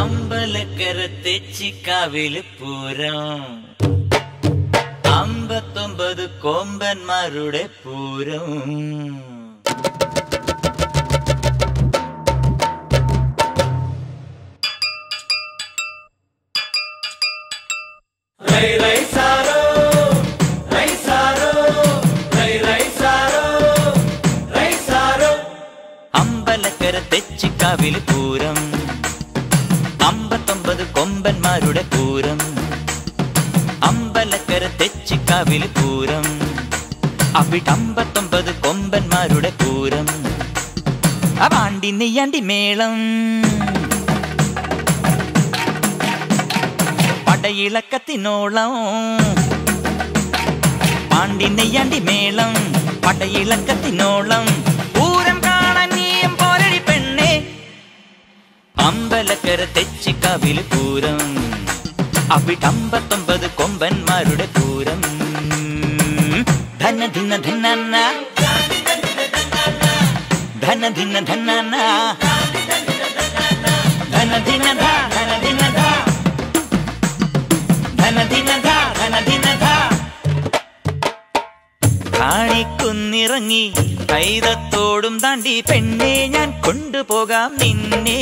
അമ്പലക്കര തെച്ചിക്കാവില് പൂരം അമ്പത്തൊമ്പത് കൊമ്പന്മാരുടെ പൂരം അമ്പലക്കര തെച്ചിക്കാവില് പൂരം അമ്പത്തൊമ്പത് കൊമ്പന്മാരുടെ പൂരം അമ്പലക്കര തെച്ചിക്കാവില് പൂരം അവിടമ്പത്തൊമ്പത് കൊമ്പന്മാരുടെ പൂരം അവാണ്ടി നെയ്യാണ്ടി മേളം പടയിളക്കത്തിനോളം പാണ്ടി നെയ്യാണ്ടി മേളം പടയിളക്കത്തിനോളം പൂരം കാണാൻ നീയും പോരടി പെണ്ണേ അമ്പലക്കര തെച്ചിക്കാവില് പൂരം അവിടമ്പത്തൊമ്പത് കൊമ്പന്മാരുടെ പൂരം ധന ധിന ധനന്ന ധന ധിന ധനന്ന ധന ധിന ധ ധന ധിന ധ ധന ധിന ധ ധന ധിന ധ കാണിക്കുന്നിറങ്ങി കൈതത്തോടും താണ്ടി പെണ്ണെ ഞാൻ കൊണ്ടുപോകാം നിന്നെ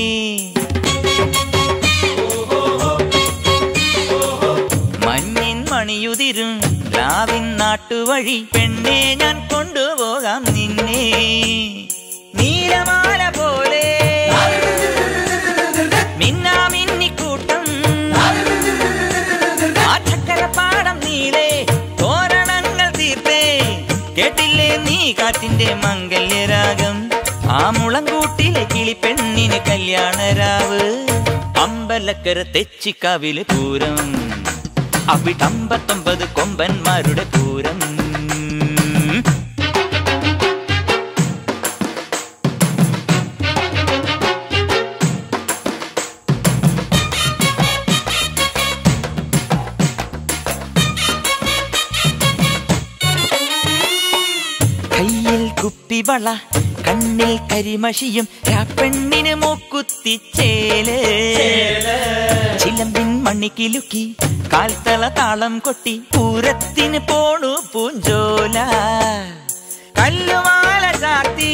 മഞ്ഞിൻ മണിയുതിരും ലാവിൻ നാട്ടുവഴി പെണ്ണെ ഞാൻ കൊണ്ടുപോകാം നിന്നെ നീലമാല പോലെ മിന്നാ മിന്നിക്കൂട്ടം ആ ചക്കരപ്പാടം നീളെ തോരണങ്ങൾ തീർത്തേ കേട്ടില്ലേ നീ കാറ്റിന്റെ മംഗല്യരാഗം ആ മുളങ്കൂട്ടിലെ കിളിപ്പെണ്ണിന് കല്യാണരാവ് അമ്പലക്കര തെച്ചിക്കാവില് പൂരം അവിടമ്പത്തൊമ്പത് കൊമ്പന്മാരുടെ പൂരം കയ്യിൽ കുപ്പിവള കണ്ണിൽ കരിമഷിയും പെണ്ണിന് മൂക്കുത്തിച്ചേല് ചിലമ്പിൻ മണ്ണിക്കിലുക്കി കാൽത്തള താളം കൊട്ടി പൂരത്തിന് പോണു പൂഞ്ചോല കല്ലുമാല ചാത്തി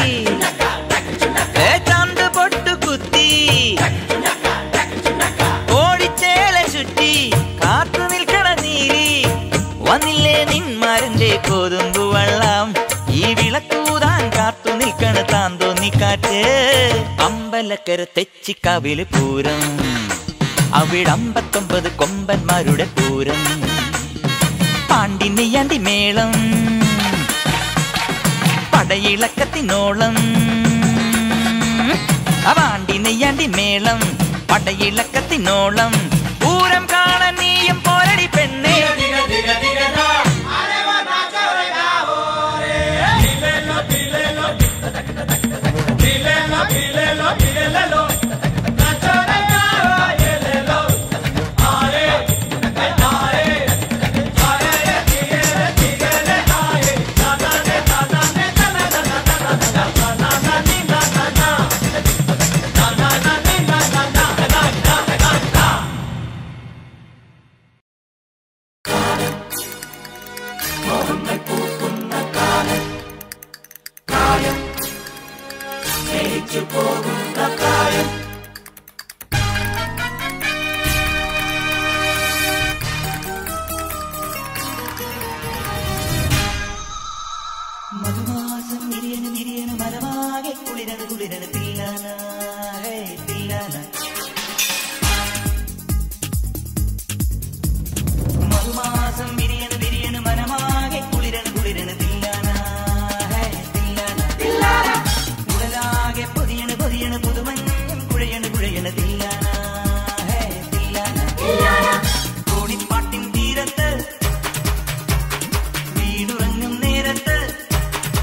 ഏ ചന്ത് പൊട്ടു കുത്തി ഓടിച്ചേല ചുറ്റി കാത്തു നിൽക്കണ നീലി വന്നില്ലേ നിന്മാരന്റെ കോതുമ്പു വള്ളം ഈ വിളക്കൂതാൻ കാത്തു നിൽക്കണ താൻ തോന്നിക്കാറ്റ് അമ്പലക്കര തെച്ചിക്കാവില് പൂരം അവിടമ്പത്തൊമ്പത് കൊമ്പന്മാരുടെ പൂരം പാണ്ടി നെയ്യാണ്ടി മേളം പടയിളക്കത്തിനോളം അവാണ്ടി നെയ്യാണ്ടി മേളം പടയിളക്കത്തിനോളം പൂരം കാണാൻ നീയും പോരടി പെണ്ണേ മധുമാസം മിരിയന് മിരിയന് മരമാകെ കുളിരന് കുളിരന് തില്ലാന ഹേ തില്ലാന മധുമാസം വിരിയണ് വിരിയണ് മനമാകെ കുളിരണ് കുളിരണ് തില്ലാന ഹേ തില്ലാന ഉടലാകെ പൊതിയണ് പൊതിയണ് പുതുമഞ്ഞും കുഴയണ് കുഴയണ് തില്ലാന ഹേ തില്ലാന കോടിപ്പാട്ടിൻ തീരത്ത് വീടുറങ്ങും നേരത്ത്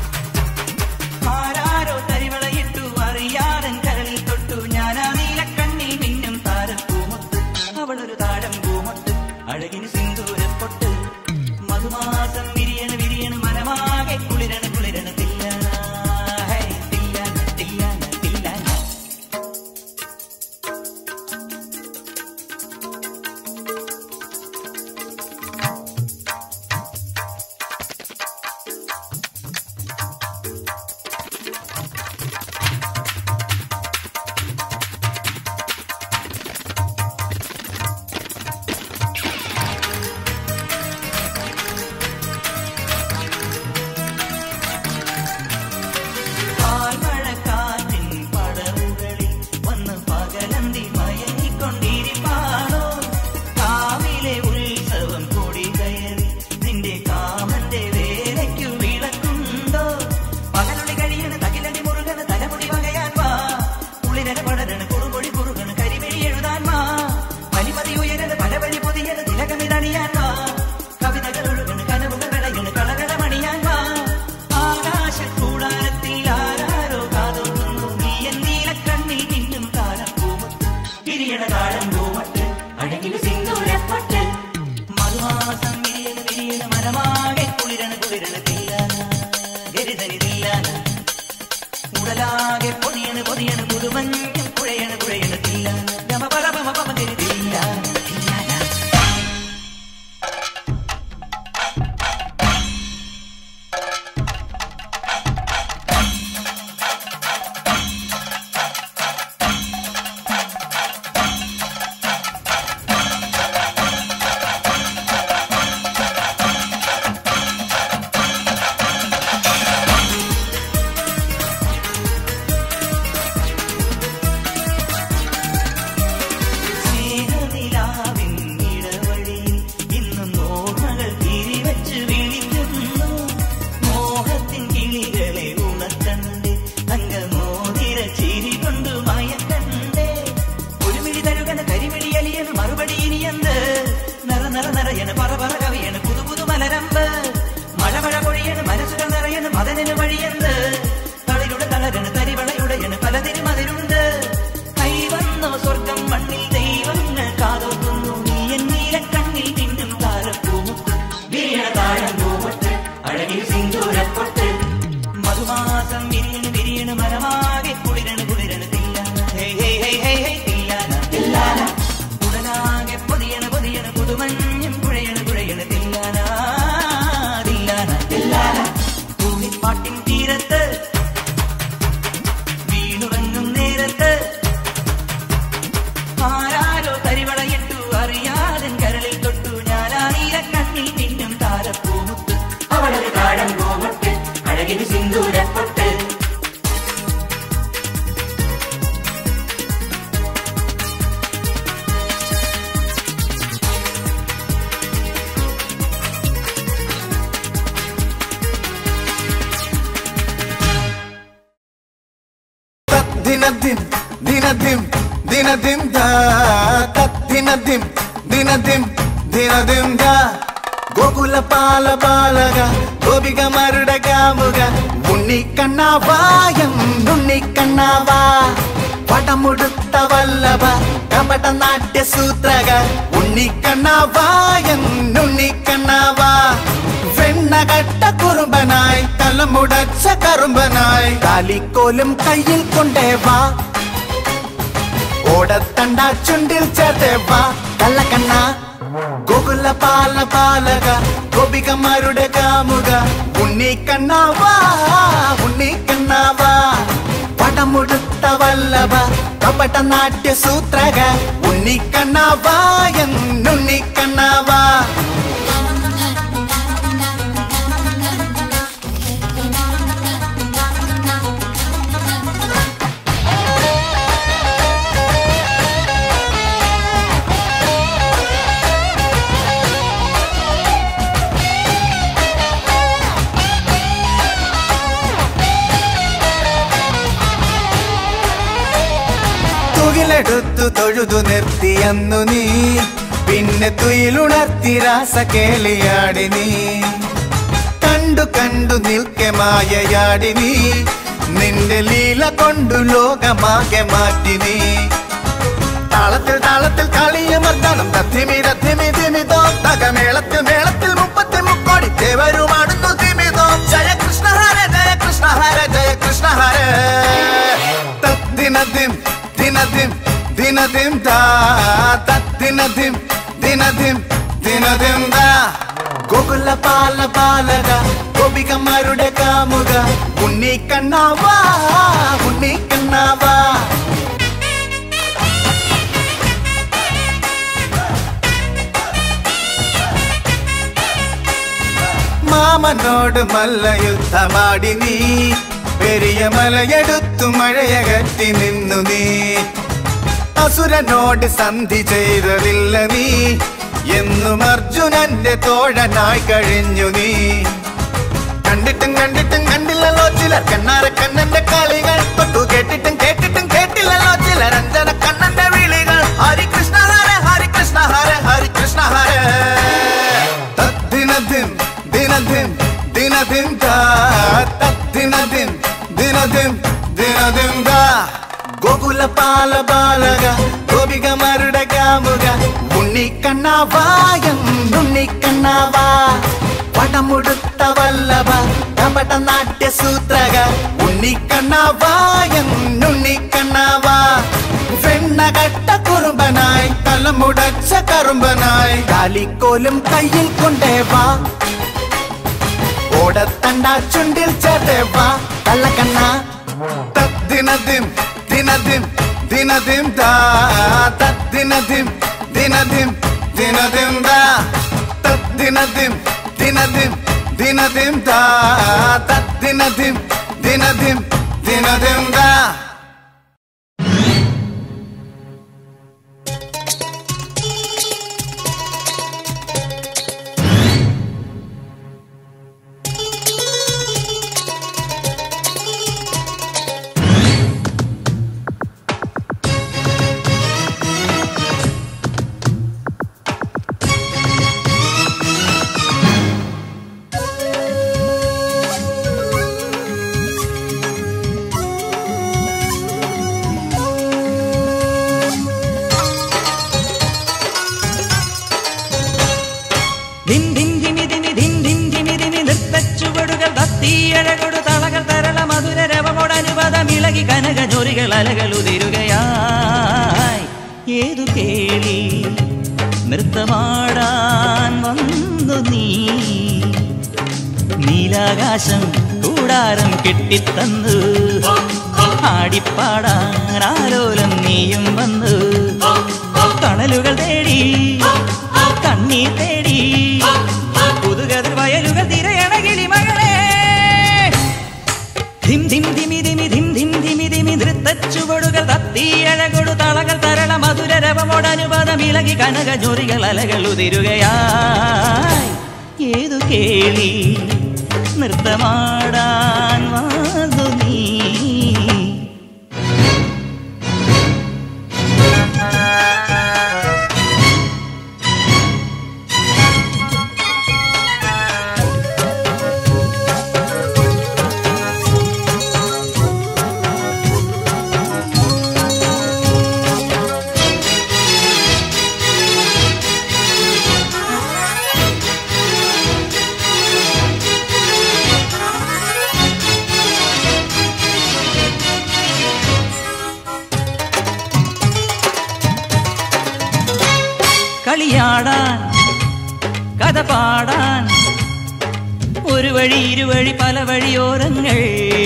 ആരാരോ തരിവളയിട്ടു അറിയാതൻ കരളിൽ തൊട്ടു ഞാനാ നീലക്കണ്ണ വിരിയണ താഴം പൂമട്ട് അഴകിൽ സിന്ദൂരപ്പട്ട് മധുമാസം വിരിയണ വിരിയണ മനമാകെ കുളിരണ കുളിരണ തില്ലാന ഗരിതനി തില്ലാന ഉടലാകെ പൊതിയണ് പൊതിയണ് പുതുമഞ്ഞും കുഴയണ് കുഴയണ് തില്ലാന ഗമ പദ പമ പമ തിരി തില്ലാന തില്ലാന സ്നേഹനിലാവിൻ ഇടവഴിയിൽ ഇന്നും ഓർമ്മകൾ തിരിവച്ച് വിളിക്കുന്നു മോഹത്തിൻ കിളികളെ ഉണർത്തണ്ടേ തങ്കമോതിര ചിരി കൊണ്ട് മയക്കണ്ടേ ഒരു മിഴി തരുകന കരിമിഴി അലിയന് മറുപടി ഇനിയെന്ത് നിറ നിറ നിറയണ് പറ പറ കവിയണ് പുതു പുതു മലരമ്പ് മഴ മഴ പൊഴിയണ് മനസ്സുകൾ നിറയണ് മതനിന് വഴിയെന്ത് തളിരുടെ തളരണ് തരിവളയുടയണ് പലതിനും അതിലുണ്ട് കൈവന്നോ സ്വർഗം മണ്ണിൽ ദൈവങ്ങൾ കാതോക്കുന്നു നീ എന്നീല കണ്ണിൽ തിന്നും താരപ്പൂമുട്ട് വിരിയണ താഴം പൂമുട്ട് അഴകിൽ സിന്ദൂരപ്പൊട്ട് മധുമാസം വിരിയണ് വിരിയണ് മരമാകെ കുളിരണ കുളിരണ തില്ലാന ഹേ ഹേ ഹേ ഹേ ഹേ തില്ലാന തില്ലാന ഉടലാകെ പൊതിയണ പൊതിയണ പുതുമഞ്ഞും കുഴയണ കുഴയണ തില്ലാന തില്ലാന തില്ലാന തൂണിപ്പാട്ടിൻ തീരത്ത് വീണുറങ്ങും നേരത്ത് ആരാരോ കരിവളയിട്ടു അറിയാതെ കരളിൽ തൊട്ടു ഞാനാനീല കണ്ണിൽ പിന്നും താരപ്പൂമുത്ത് അവളൊരു താഴം പൂമുട്ട് അഴകിന് സിന്ദൂരപ്പൊട്ട് ദിനദിം ദിനദിം ദിനദിം ദാ ദിനദിം ദിനദിം ദിനദിം ദാ ഗോകുല പാല ബാലക ഗോപിക മരുട കാമുക ഉണ്ണിക്കണ്ണാവായം ഉണ്ണിക്കണ്ണാവാ പടമുടുത്ത വല്ലഭ കപട നാട്യ സൂത്രക ഉണ്ണിക്കണ്ണാവായം ഉണ്ണിക്കണ്ണാവാ വെണ്ണകട്ട കുറുമ്പനായി കലമുടച്ച കറുമ്പനായി കാലിക്കോലും കയ്യിൽ കൊണ്ടേ വാ ഓടത്തണ്ട ചുണ്ടിൽ ചേർത്തേ വാ കള്ളക്കണ്ണ ഗോകുല പാല പാലക ഗോപികമാരുടെ കാമുക ഉണ്ണിക്കണ്ണാവാ ഉണ്ണിക്കണ്ണാവാ പടമുടുത്ത വല്ലഭ കപട നാട്യ സൂത്രക ഉണ്ണിക്കണ്ണാവാ എന്നുണ്ണിക്കണ്ണാവാ തുകിലെടുത്തു തൊഴുതു നിർത്തിയന്നു നീ പിന്നെ തുയിലുണർത്തി രാസ കേളിയാടി നീ കണ്ടു കണ്ടു നിൽക്കെ മായയാടി നീ നിന്റെ ലീല കൊണ്ടു ലോകമാകെ മാറ്റി നീ താളത്തിൽ താളത്തിൽ കളിയമർദ്ദനം തത്തിമി രത്തിമി തിമിതോ തകമേളത്തിൽ മേളത്തിൽ മുപ്പത്തി മുക്കോടി ദേവരുമാടുന്നു തിമിതോ ജയ കൃഷ്ണ ഹര ജയ കൃഷ്ണ ഹര ജയ കൃഷ്ണ ഹര തദ്ദിനദിം ദിനദിം ദിനദിം ദാ തദ്ദിനദിം ദിനദിം ദിനദിം ദാ ഗോകുല പാല പാലക ഗോപികമാരുടെ കാമുക ഉണ്ണിക്കണ്ണാവാ ഉണ്ണിക്കണ്ണാവാ മാമനോട് മല്ലയുദ്ധമാടി നീ പെരിയ മലയെടുത്തു മഴയകറ്റി നിന്നു നീ അസുരനോട് സന്ധി ചെയ്തതില്ല നീ എന്നും അർജുനന്റെ തോഴനായി കഴിഞ്ഞു നീ കണ്ടിട്ടും കണ്ടിട്ടും കണ്ടില്ലല്ലോ ചിലർ കണ്ണാര കണ്ണന്റെ കളികൾ തൊട്ടു കേട്ടിട്ടും കേട്ടിട്ടും കേട്ടില്ലല്ലോ ചിലർ അഞ്ജന കണ്ണന്റെ വിളികൾ ഹരികൃഷ്ണ ഹര ഹരികൃഷ്ണ ഹര ഹരികൃഷ്ണ ഹര തദ്ദിനദിൻ ദിനദിൻ ദിനദിൻ ദാ തദ്ദിനദിൻ ദിനദിൻ ദിനദിൻ ദാ ഗോകുല പാല ബാലക ഗോപിക കാമുക ഉണ്ണിക്കണ്ണാവായം ഉണ്ണിക്കണ്ണാവാ പടമുടുത്ത വല്ലഭ കപട നാട്യ സൂത്രക ഉണ്ണിക്കണ്ണാവായം ഉണ്ണിക്കണ്ണാവാ വെണ്ണകട്ട കുറുമ്പനായി തലമുടച്ച കറുമ്പനായി കാലിക്കോലും കയ്യിൽ കൊണ്ടേ വാ ഓടത്തണ്ട ചുണ്ടിൽ ചേർത്തേ വാ കള്ളക്കണ്ണ തദ്ദിനദിം ദിനദിം ദിനദിം ദാ തദ്ദിനദിം ദിനദിം ദിനദിം ദാ തദ്ദിനദിം ദിനദിം ദിനദിം ദാ തദ്ദിനദിം ദിനദിം ദിനദിം ദാ ധിം ധിം ധിമി ധിമി ധിം ധിം ധിമി ധിമി നൃത്തച്ചുവടുകൾ തത്തിയഴകൊടു തളകൾ തരള മധുര രവമോടനുപദമിളകി കനക ജോലികൾ അലകൾ ഉതിരുകയായി ഏതു കേളി നൃത്തമാടാൻ വന്നു നീ നീലാകാശം കൂടാരം കെട്ടിത്തന്നു ആടിപ്പാടാൻ ആലോലം നീയും വന്നു തണലുകൾ തേടി കണ്ണീർ തേടി പുതുകതിർ വയലുകൾ തിരയണ കിളിമകളെ ധിം ധിം ധിമി ധിമി ധിം ധിം ധിമി ധിമി നൃത്തച്ചുവടുകൾ തത്തിയഴകൊടു തളകൾ തരള മധുര രവമോടനുപദമിളകി കനക ജോറികൾ അലകൾ ഉതിരുകയായി ഏതു കേളി നൃത്തമാടാൻ വന്നു നീ കളിയാടാൻ കഥ പാടാൻ ഒരു വഴി ഇരുവഴി പല വഴിയോരങ്ങൾ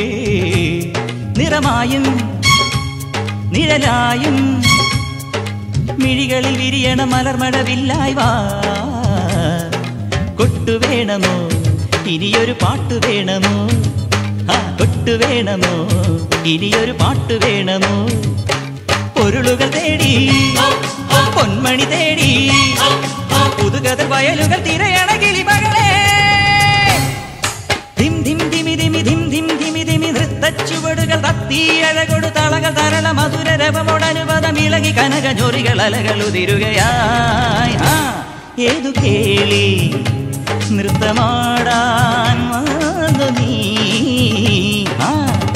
നിറമായും നിഴലായും മിഴികളിൽ വിരിയണ മലർമടവില്ലായി വാ കൊട്ടു വേണമോ ഇനിയൊരു പാട്ട് വേണമോ ആ കൊട്ടു വേണമോ ഇനിയൊരു പാട്ട് വേണമോ പൊരുളുകൾ തേടി പൊന്മണി തേടി പുതുകഥ വയലുകൾ തിരയണ കിളിമകളെ ധിം ധിം ധിമി ധിമി ധിം ധിം ധിമി ധിമി നൃത്തച്ചുവടുകൾ തത്തിയഴകൊടു തളകൾ തരള മധുര രവമോടനുപദമിളകി കനക ജോറികൾ അലകൾ ഉതിരുകയായി ആ ഏതു കേളി നൃത്തമാടാൻ വന്നു നീ ആ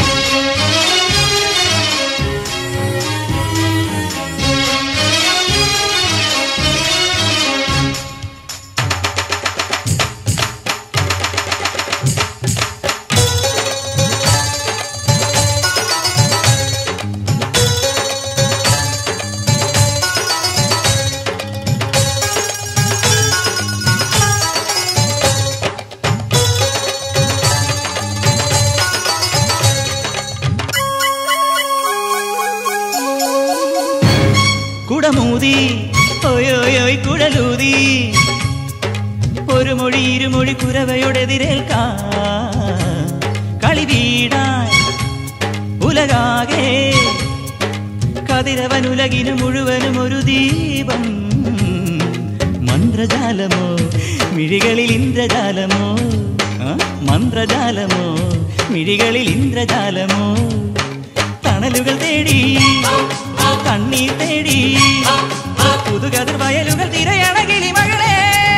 കുടമൂതി ഓയോയോയ് കുഴലൂതി ഒരു മൊഴി ഇരുമൊഴി കുരവയോടെതിരേൽക്കാ കളി വീടാൻ ഉലകാകെ കതിരവൻ ഉലകിന് മുഴുവനും ഒരു ദീപം മന്ത്രജാലമോ മിഴികളിൽ ഇന്ദ്രജാലമോ ആ? മന്ത്രജാലമോ മിഴികളിൽ ഇന്ദ്രജാലമോ തണലുകൾ തേടി കണ്ണീർ തേടി പുതുകതിർ വയലുകൾ തിരയണ കിളിമകളെ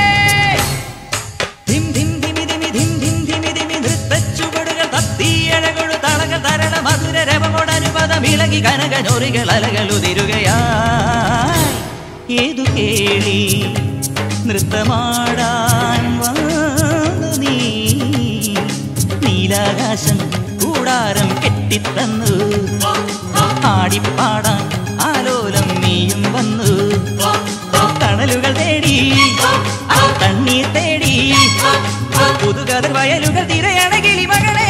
ധിം ധിം ധിമി ധിമി ധിം ധിം ധിമി ധിമി നൃത്തച്ചുവടുകൾ തത്തിയഴകൊടു തളകൾ തരള മധുര രവമോടനുപദമിളകി കനക ജോറികൾ അലകൾ ഉതിരുകയായി ഏതു കേളി നൃത്തമാടാൻ വന്നു നീ നീലാകാശം കൂടാരം കെട്ടിത്തന്നു ആടിപ്പാടാൻ ആലോലം നീയും വന്നു തണലുകൾ തേടി തണ്ണീർ തേടി പുതുകഥ വയലുകൾ തിരയണ കിളിമകളെ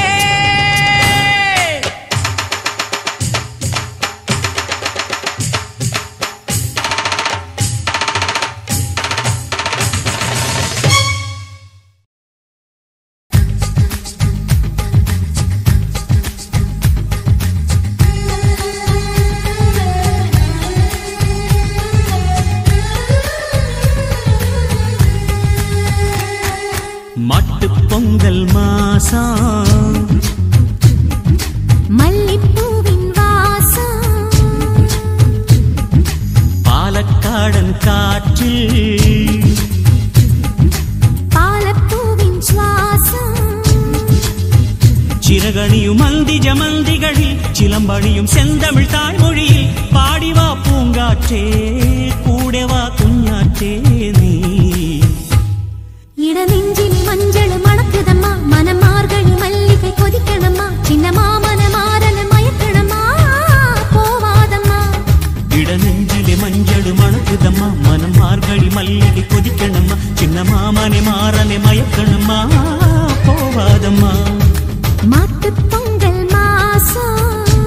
മട്ടുപൊങ്കൽ മാസം മല്ലിപ്പൂവിൻ വാസം പാലക്കാടൻ കാറ്റിൽ പാലപ്പൂവിൻ ശ്വാസം ചിരകണിയും മന്ദിജമന്തികളിൽ ചിലമ്പണിയും സെന്തമിഴ് താഴ്മൊഴിയിൽ പാടിവാ പൂങ്കാറ്റേ കൂടെ വാ കുഞ്ഞാറ്റേ നീ ഇടനെഞ്ചിലെ മഞ്ചള് മണക്കുതമ്മ മനമാർഗഴി മല്ലികை കൊതിക്കണമ്മ ചിന്നമാമന മാറന മയക്കണമ്മ പോവാതമ്മ ഇടനെഞ്ചിലെ മഞ്ചട് മണക്കുതമ്മ മനം മാർഗഴി മല്ലികை കൊതിക്കണമ്മ ചിന്ന മാമനെ മാറനെ മയക്കണമ്മ പോവാതമ്മ മാട്ടുപൊങ്കൽ മാസം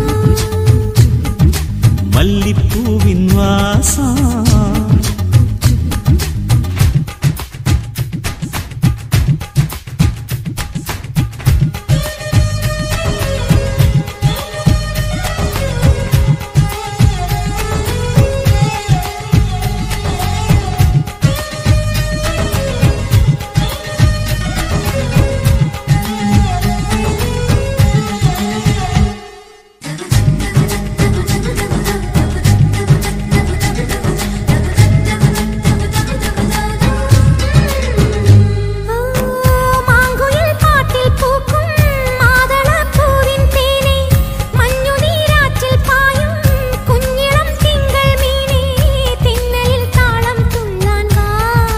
മല്ലിപ്പൂവിൻ വാസം മാങ്കുയിൽ പാട്ടിൽ പൂക്കും മാതളപ്പൂവിൻ തേനെ മഞ്ഞുനീരാറ്റിൽ പായും കുഞ്ഞിളം തിങ്കൾ മീനേ തിന്നലിൽ താളം തുള്ളാൻ വാ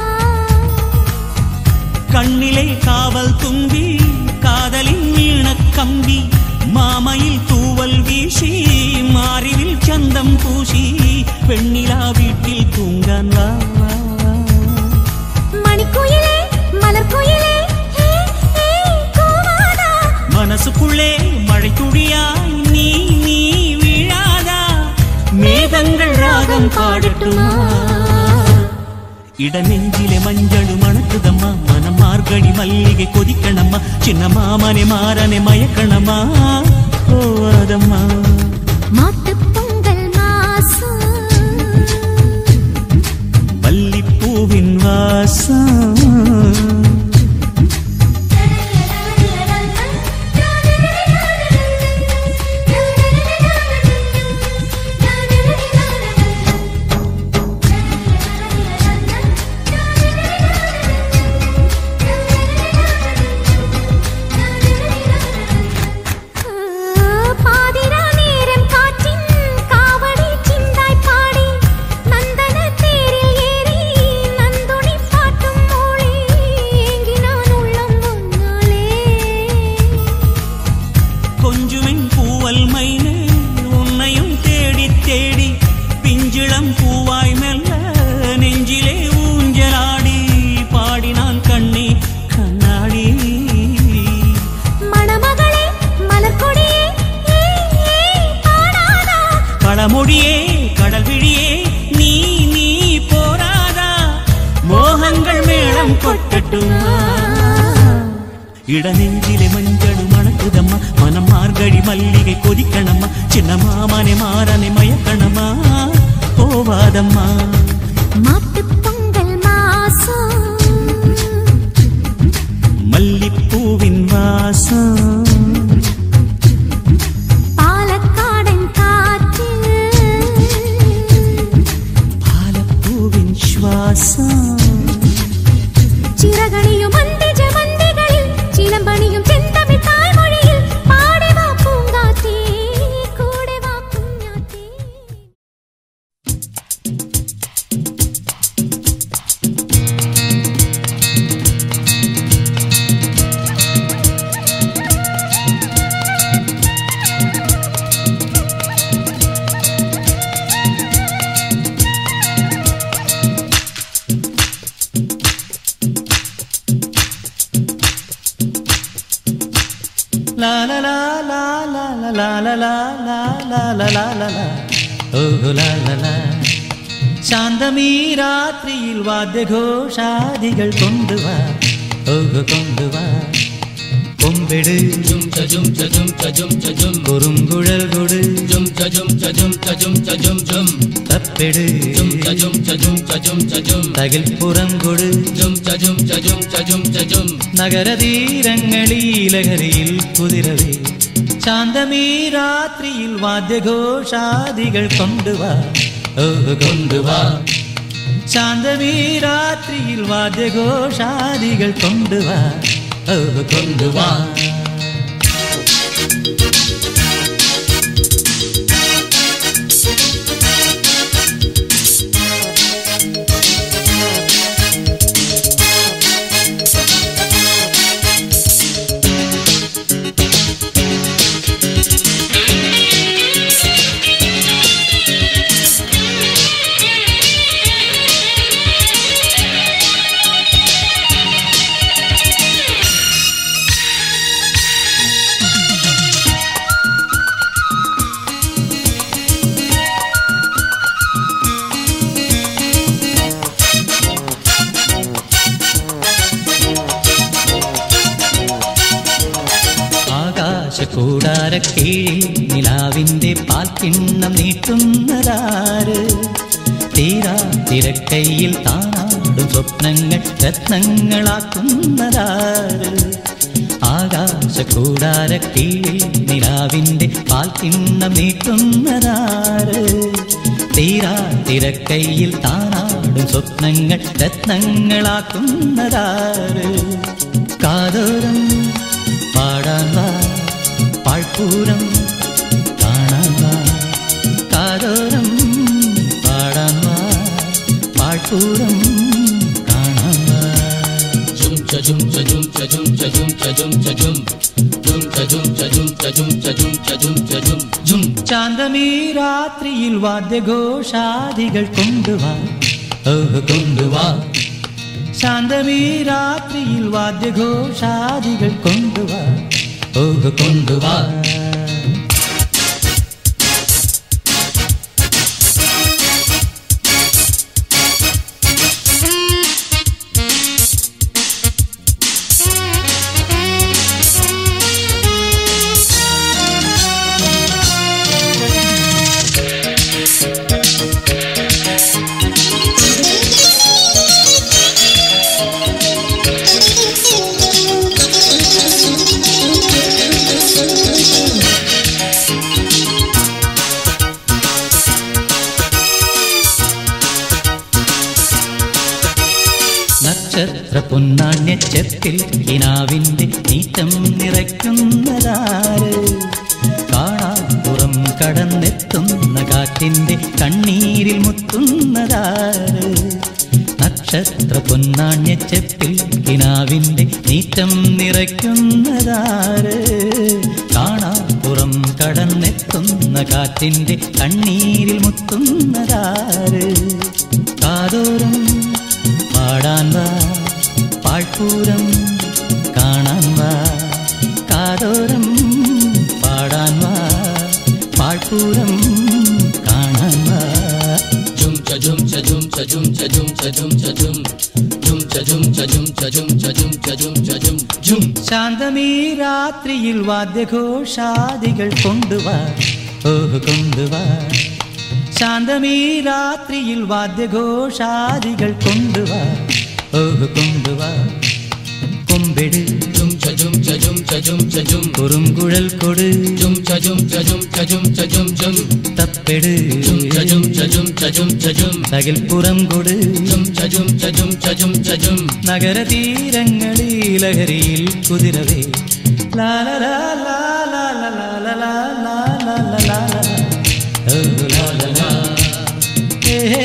കണ്ണിലെ കാവൽ തുമ്പി കാതലിൻ വീണക്കമ്പി മാമയിൽ തൂവൽ വീശി മാറിവിൽ ചന്തം പൂശി പെണ്ണിലാ വീട്ടിൽ തൂങ്ങാൻ വാ വാ, വാ. മണിക്കുയിലേ മലർക്കുയിലേ ഹേ ഹേ കൂവാതാ മനസ്സുക്കുള്ളേ മഴയ്ക്കുഴിയായി നീ നീ വീഴാതാ മേഘങ്ങൾ രാഗം പാടട്ടുമാ ഇടനെഞ്ചിലെ മഞ്ചളു മണക്കുതമ്മ മനം മാർഗഴി മല്ലികை കൊതിക്കണമ്മ ചിന്ന മാമനെ മാറനെ മയക്കണമ്മ പോവാതമ്മ മാട്ടുപൊങ്കൽ മാസം മല്ലിപ്പൂവിൻ വാസം പാതിരാ നേരം കാറ്റിൻ കാവടി ചിന്തായി പാടി നന്ദന തേരിൽ ഏറി നന്ദുണി പാട്ടും മൂളി എങ്കിനാൻ ഉള്ളം വന്നാലേ கொஞ்சுமென் பூவல் மைனே உன்னையும் தேடி தேடி பிஞ்சிளம் பூவாய் மெல்ல நெஞ்சிலே ஊஞ்சலாடி பாடினான் கண்ணே கண்ணாடி മണമകളെ മലർക്കൊടിയെ ഏ ഏ പാടാതാ കളമൊഴിയേ കടൽ വിഴിയേ നീ നീ പോരാതാ മോഹങ്ങൾ മേളം കൊട്ടട്ടുമാ ഇടനെഞ്ചിലെ മഞ്ചളു മണക്കുതമ്മ മനം മാർഗഴി മല്ലികை കൊതിക്കണമ്മ ചിന്ന മാമനെ മാറനെ മയക്കണമ്മ പോവാതമ്മ മാട്ടുപൊങ്കൽ മാസം മല്ലിപ്പൂവിൻ വാസം പാലക്കാടൻ കാറ്റിൽ പാലപ്പൂവിൻ ശ്വാസം ചിറകണിയും അന്ത്യജമന്തികളിൽ ചിലമ്പണിയും ചെന്തമിഴ് തായ്മൊഴിയിൽ പാടി വാ പൂങ്കാറ്റേ കൂടെ വാ കുഞ്ഞാറ്റേ ലാ ലാ ലാ ലാ ലാ ലാ ലാ ലാ ലാ ലാ ലാ ലാ ലാ ലാ ഓഹോ ലാ ലാ ലാ ശാന്തമീ രാത്രിയിൽ വാദ്യഘോഷാദികൾ കൊണ്ടുവാ ഓഹോ കൊണ്ടുവാ കൊമ്പെട് Jum cha jum cha jum cha jum cha jum കുറുങ്കുഴൽ കൊട് Jum cha jum cha jum cha jum cha jum jum തപ്പെട് Jum cha jum cha jum cha jum cha jum തകിൽ പുറം കൊട് Jum cha jum cha jum cha jum cha jum നഗരതീരങ്ങളീ ലഹരിയിൽ കുതിരവേ ശാന്തമീ രാത്രിയിൽ വാദ്യഘോഷാദികൾ കൊണ്ടുവാ ഓഹോ കൊണ്ടുവാ ശാന്തമീ രാത്രിയിൽ വാദ്യഘോഷാദികൾ കൊണ്ടുവാ ഓഹോ കൊണ്ടുവാ ആകാശക്കൂടാര കീഴിൽ നിലാവിന്റെ പാൽക്കിണ്ണം നീട്ടുന്നതാര് തീരാ തിരക്കൈയിൽ താനാടും സ്വപ്നങ്ങൾ രത്നങ്ങളാക്കുന്നതാര് ആകാശക്കൂടാര കീഴിൽ നിലാവിന്റെ പാൽക്കിണ്ണം നീട്ടുന്നതാര് തീരാ തിരക്കൈയിൽ താനാടും സ്വപ്നങ്ങൾ രത്നങ്ങളാക്കുന്നതാര് കാതോരം പാടാൻ വാ പാഴ്പൂരം കാണാൻ വാ കാതോരം പാടാൻ വാ പാഴ്പൂരം കാണാൻ വാ Jum cha jum cha jum cha jum cha jum cha jum cha jum Jum cha jum cha jum cha jum cha jum cha jum cha jum Jum ശാന്തമീ രാത്രിയിൽ വാദ്യഘോഷാദികൾ കൊണ്ടുവാ ഓഹ് കൊണ്ടുവാ ശാന്തമീ രാത്രിയിൽ വാദ്യഘോഷാദികൾ കൊണ്ടുവാ ഓഹ് കൊണ്ടുവാ നക്ഷത്ര പൊന്നാണ്യ ചെപ്പിൽ കിനാവിന്റെ നീറ്റം നിറയ്ക്കുന്നതാര് കാണാപ്പുറം കടന്നെത്തുന്ന കാറ്റിന്റെ കണ്ണീരിൽ മുത്തുന്നതാര് നക്ഷത്ര പൊന്നാണ്യ ചെപ്പിൽ കിനാവിന്റെ നീറ്റം നിറയ്ക്കുന്നതാര് കാണാപ്പുറം കടന്നെത്തുന്ന കാറ്റിന്റെ കണ്ണീരിൽ മുത്തുന്നതാര് കാതോരം പാടാൻ വാ പാഴ്പൂരം കാണാൻ വാ കാതോരം പാടാൻ വാ പാഴ്പൂരം കാണാൻ വാ Jum cha jum cha jum cha jum cha jum cha jum cha jum Jum cha jum cha jum cha jum cha jum cha jum cha jum Jum ശാന്തമീ രാത്രിയിൽ വാദ്യഘോഷാദികൾ കൊണ്ടുവാ ഓഹ് കൊണ്ടുവാ ശാന്തമീ രാത്രിയിൽ വാദ്യഘോഷാദികൾ കൊണ്ടുവാ ഓഹ് കൊണ്ടുവാ കൊമ്പെട് Jum cha jum cha jum cha jum cha jum കുറുങ്കുഴൽ കൊട് Jum cha jum cha jum cha jum cha jum jum തപ്പെട് Jum cha jum cha jum cha jum cha jum തകിൽ പുറം കൊട് Jum cha jum cha jum cha jum cha jum നഗരതീരങ്ങളിൽ ലഹരിയിൽ കുതിരവേ ലാലലാ ലാലാ ലാലാ ലാലാ ലാലാ ലാലാ ഓ ലാലാ ഹേ ഹേ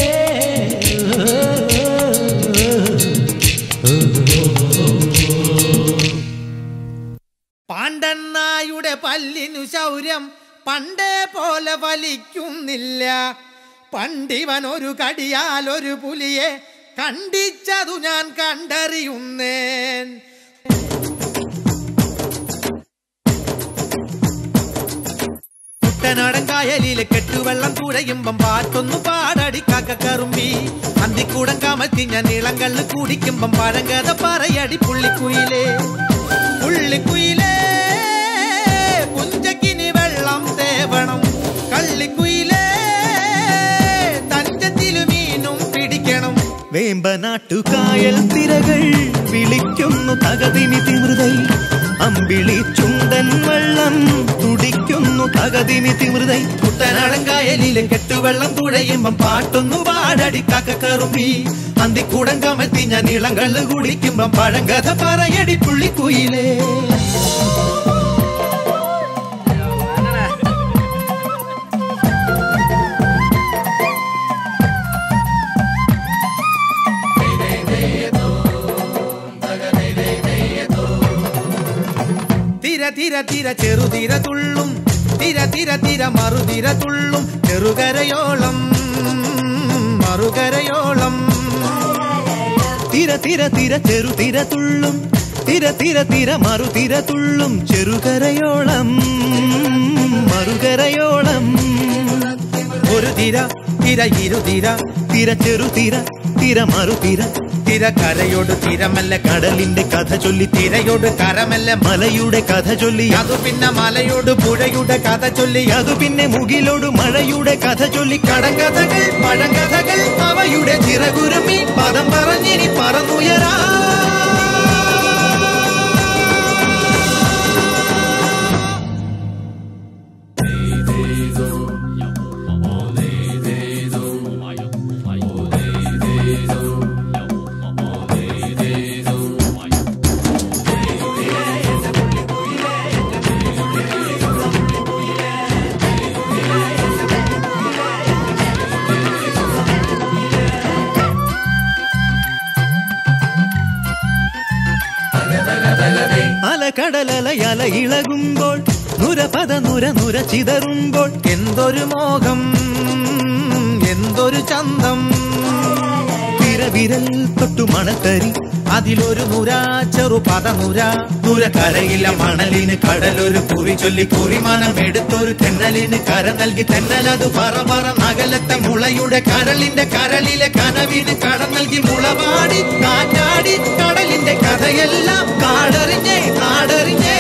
പാണ്ഡണ്ണായുടെ പല്ലിനു ശൗര്യം പണ്ടേ പോലെ ഫലിക്കുന്നില്ല പണ്ടിവൻ ഒരു കടിയാൽ ഒരു പുലിയെ കണ്ടിച്ചതു ഞാൻ കണ്ടറിയുന്നേൻ കുട്ടനാടൻ കായലിലെ കെട്ടുവെള്ളം തുഴയുമ്പം പാട്ടൊന്നു പാടടി കാക്കക്കറുമ്പി അന്തിക്കൂടം കമത്തി ഞാൻ നീളങ്കള്ള് കുടിക്കുമ്പം പഴങ്കഥ പറയടി പുള്ളിക്കുയിലേ പുള്ളിക്കുയിലേ പുഞ്ചക്കിനി വെള്ളം തേവണം കള്ളിക്കുയിലേ തഞ്ചത്തിലു മീനും പിടിക്കണം വേമ്പനാട്ടുകായൽ തിരകൾ വിളിക്കുന്നു തകതിനി തിമൃതൈ അമ്പിളി ചുണ്ടൻ വെള്ളം തുടിക്കുന്നു തകതിനി തിമൃതൈ കുട്ടനാടൻ കായലിലെ കെട്ടുവെള്ളം തുഴയുമ്പം പാട്ടൊന്നു പാടടി കാക്കക്കറുമ്പി അന്തിക്കൂടം കമത്തി ഞാൻ ഇളങ്കള്ള് കുടിക്കുമ്പം പഴങ്കഥ പറയടി പുള്ളിക്കുയിലേ തിര തിര തിര ചെറുതിര തുള്ളും തിര തിര തിര മറുതിര തുള്ളും ചെറുകരയോളം മറുകരയോളം തിര തിര തിര ചെറു തിര തുള്ളും തിര തിര തിര മറു തിര തുള്ളും ചെറുകരയോളം മറുകരയോളം ഒരു തിര തിര ഇരുതിര തിര ചെറു തിര തിര മറു തിര തിര കരയോട് തിരമല്ല കടലിന്റെ കഥ ചൊല്ലി തിരയോട് കരമല്ല മലയുടെ കഥ ചൊല്ലി അതു പിന്നെ മലയോട് പുഴയുടെ കഥ ചൊല്ലി അതു പിന്നെ മുകിലോട് മഴയുടെ കഥ ചൊല്ലി കടങ്കഥകൾ പഴങ്കഥകൾ അവയുടെ ചിറകുരുമി പദം പറഞ്ഞിനി പറന്നുയരാ അലകടലല ഇളകുമ്പോൾ നുരപദ നുര നുര ചിതറുമ്പോൾ എന്തൊരു മോഹം എന്തൊരു ചന്തം വിരവിരൽ തൊട്ടു മണത്തരി അതിലൊരു നുര ചെറു പദനുര നുര കരയില്ല മണലിന് കടലൊരു കുറി ചൊല്ലി കുറിമാനം എടുത്തൊരു തെന്നലിന് കര നൽകി തെന്നലത് പറ പറ നഗലത്തെ മുളയുടെ കരളിന്റെ കരളിലെ കനവിന് കട നൽകി മുളപാടി കാറ്റാടി കടലിന്റെ കഥയെല്ലാം കാടറിഞ്ഞേ കാടറിഞ്ഞേ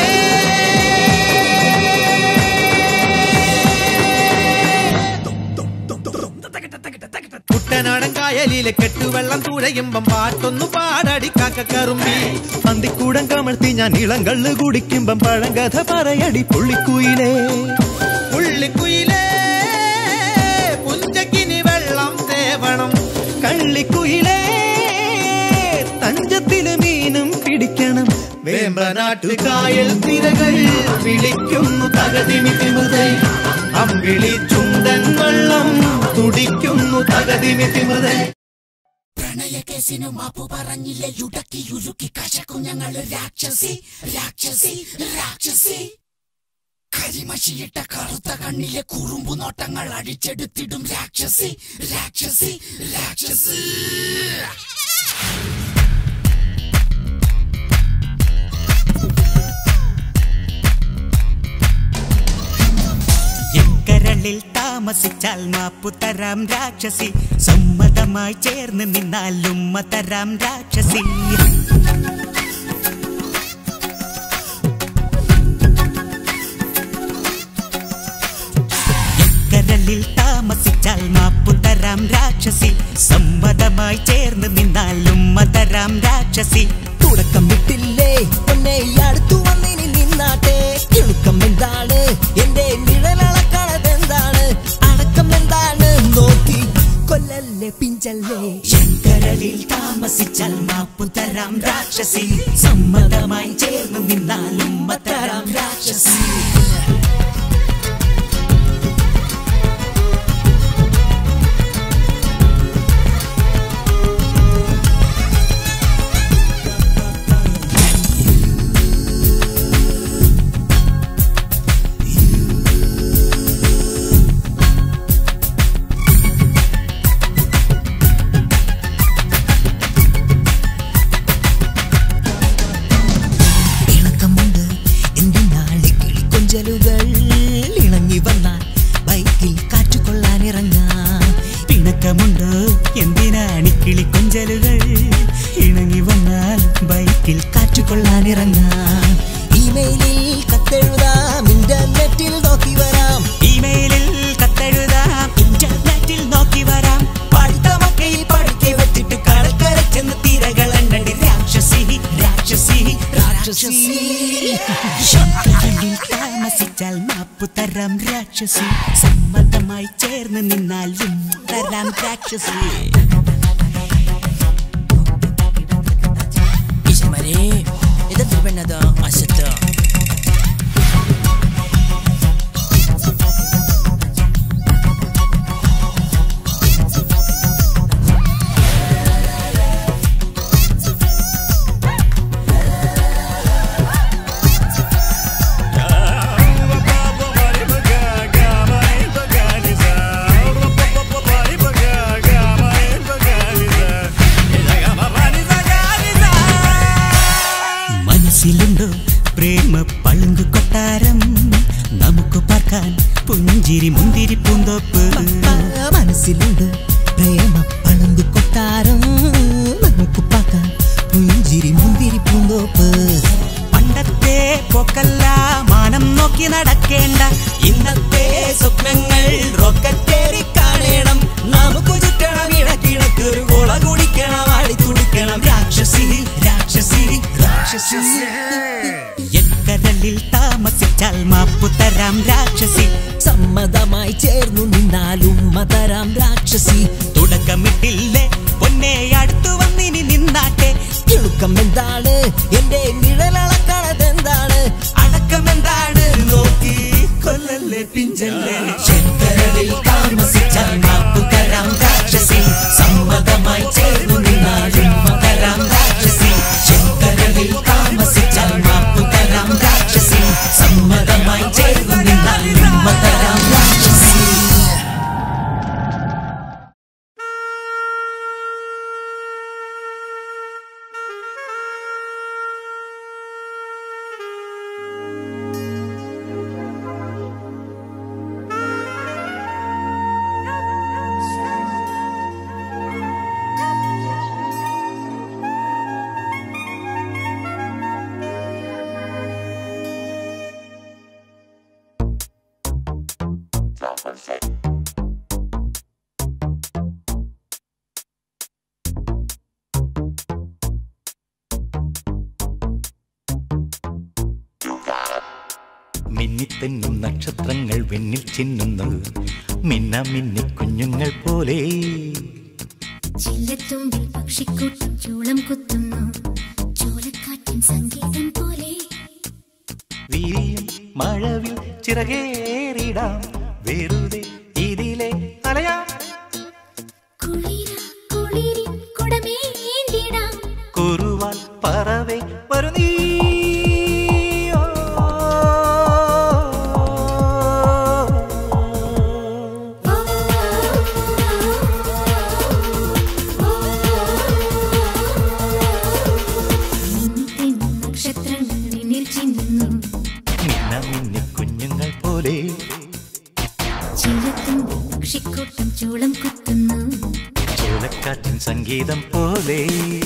കുട്ടനാടൻ കായലിലെ കെട്ടുവെള്ളം തുഴയുമ്പം പാട്ടൊന്നു പാടടി കാക്കക്കറുമ്പി അന്തിക്കൂടം കമഴ്ത്തി ഞാൻ ഇളങ്കള്ള് കുടിക്കുമ്പം പഴങ്കഥ പറയടി പുള്ളിക്കുയിലേ പുള്ളിക്കുയിലേ പുഞ്ചക്കിനി വെള്ളം തേവണം കള്ളിക്കുയിലേ തഞ്ചത്തില് മീനും പിടിക്കണം വേമ്പനാട്ടു കായൽ തിരകൾ വിളിക്കുന്നു തകതിമി തിമുതൈ അമ്പിളി ചുണ്ടൻ വെള്ളം തുടിക്കുന്നു തകതിമി തിമുതൈ പ്രണയകേസിനു മാപ്പു പറഞ്ഞില്ലേ യുടക്കി യുരുക്കി കശക്കും ഞങ്ങള് രാക്ഷസി രാക്ഷസി രാക്ഷസി കരിമഷിയിട്ട കറുത്ത കണ്ണിലെ കുറുമ്പു നോട്ടങ്ങൾ അടിച്ചെടുത്തിടും രാക്ഷസി രാക്ഷസി രാക്ഷസി കരളിൽ താമസിച്ചാൽ മാപ്പു തരാം രാക്ഷസി സമ്മതമായി ചേർന്ന് നിന്നാൽ ഉമ്മ തരാം രാക്ഷസി കരളിൽ താമസിച്ചാൽ മാപ്പു തരാം രാക്ഷസി സമ്മതമായി ചേർന്ന് നിന്നാൽ ഉമ്മ തരാം രാക്ഷസി തുടക്കം വിട്ടില്ലേ പൊന്നെ അടുത്തു വന്നിനി നിന്നാട്ടെ കിളുക്കം എന്താണ് എന്റെ നിഴലളക്കണത് എന്താണ് അടക്കം എന്താണ് നോക്കി കൊല്ലല്ലേ പിഞ്ചല്ലേ കരളിൽ താമസിച്ചാൽ മാപ്പു തരാം രാക്ഷസി സമ്മതമായി ചേർന്ന് നിന്നാൽ ഉമ്മ തരാം രാക്ഷസി ഇണക്കമുണ്ട് എന്തിനാളി കിളിക്കൊഞ്ചലുകൾ എന്തിനാണി കിളി കൊഞ്ചലുകൾ ഇണങ്ങി വന്നാൽ ബൈക്കിൽ കാറ്റുകൊള്ളാനിറങ്ങാം ഇമെയിലിൽ കത്തെഴുതാം ഇന്റർനെറ്റിൽ നോക്കി വരാം ഇമെയിലിൽ കത്തെഴുതാം ഇന്റർനെറ്റിൽ നോക്കി വരാം പഠിത്തമൊക്കെ ഈ പഠിക്കെ വെച്ചിട്ട് കടൽക്കര ചെന്ന് തിരകൾ എണ്ണടി രാക്ഷസി രാക്ഷസി രാക്ഷസി ശങ്കരനിൽ താമസിച്ചാൽ മാപ്പു തരാം രാക്ഷസി സമ്മതമായി ചേർന്ന് നിന്നാലും തരാം രാക്ഷസി Ismarí, ito tuloy na daw asito. മനസ്സിലുണ്ടോ പ്രേമ പളുങ്കു കൊട്ടാരം നമുക്ക് പാർക്കാൻ പുഞ്ചിരി മുന്തിരി പൂന്തോപ്പ് മനസ്സിലുണ്ട് പ്രേമ പണന്തു കൊട്ടാരം നമുക്ക് പാക്കാൻ പുഞ്ചിരി മുന്തിരി പൂന്തോപ്പ് പണ്ടത്തെ പോക്കല്ല മാനം നോക്കി നടക്കേണ്ട ഇന്നത്തെ സ്വപ്നങ്ങൾ റോക്കറ്റേറി കാണണം നമുക്ക് ചുറ്റണം ഇടക്കിടക്കൊരു കൊള കുടിക്കണം ആടി തുടിക്കണം രാക്ഷസി രാക്ഷസി രാക്ഷസി എക്കരലിൽ താമസിച്ചാൽ മാപ്പു തരാം രാക്ഷസി സമ്മതമായി ചേർന്നു നിന്നാലും മതരാം രാക്ഷസി തുടക്കമിട്ടില്ലേ പൊന്നെ അടുത്തു വന്നിനി നിന്നാട്ടെ കിളുക്കം എന്താണ് എന്റെ നിഴലളക്കണതെന്താണ് അടക്കമെന്താണ് നോക്കി കൊല്ലല്ലേ പിഞ്ചല്ലേ ചെന്തരലിൽ താമസിച്ചാൽ മാപ്പു തരാം രാക്ഷസി സമ്മതമായി ചേർന്നു നിന്നാലും തരാം രാക്ഷസി ചെന്തരലിൽ താമസിച്ചാൽ മാപ്പു തരാം രാക്ഷസി സമ്മതമായി ചേർന്നു നിന്നാലും തരാം രാക്ഷസി മിന്നിത്തെന്നും നക്ഷത്രങ്ങൾ വെണ്ണിൽ ചിന്നുന്നു മിന്ന മിന്നി കുഞ്ഞുങ്ങൾ പോലെ ചില്ലത്തുമ്പിൽ പക്ഷിക്കൂട്ടം ചൂളം കുത്തുന്നു ചോലക്കാറ്റിൻ സംഗീതം പോലെ വീരിയും മഴവിൽ ചിറകേറിടാം വെറുതെ ഇതിലെ അലയാം കുളിര കുളിരി കുടമേന്തിടാം കുറുവാൽ പറവേ വരു നീ മിന്നിത്തെന്നും നക്ഷത്രങ്ങൾ നിന്നിൽ ചിന്നുന്നു മിന്ന മിന്നി കുഞ്ഞുങ്ങൾ പോലെ ചില്ലത്തുമ്പിൽ പക്ഷിക്കൂട്ടം ചൂളം കുത്തുന്നു ചോലക്കാറ്റിൻ സംഗീതം പോലെ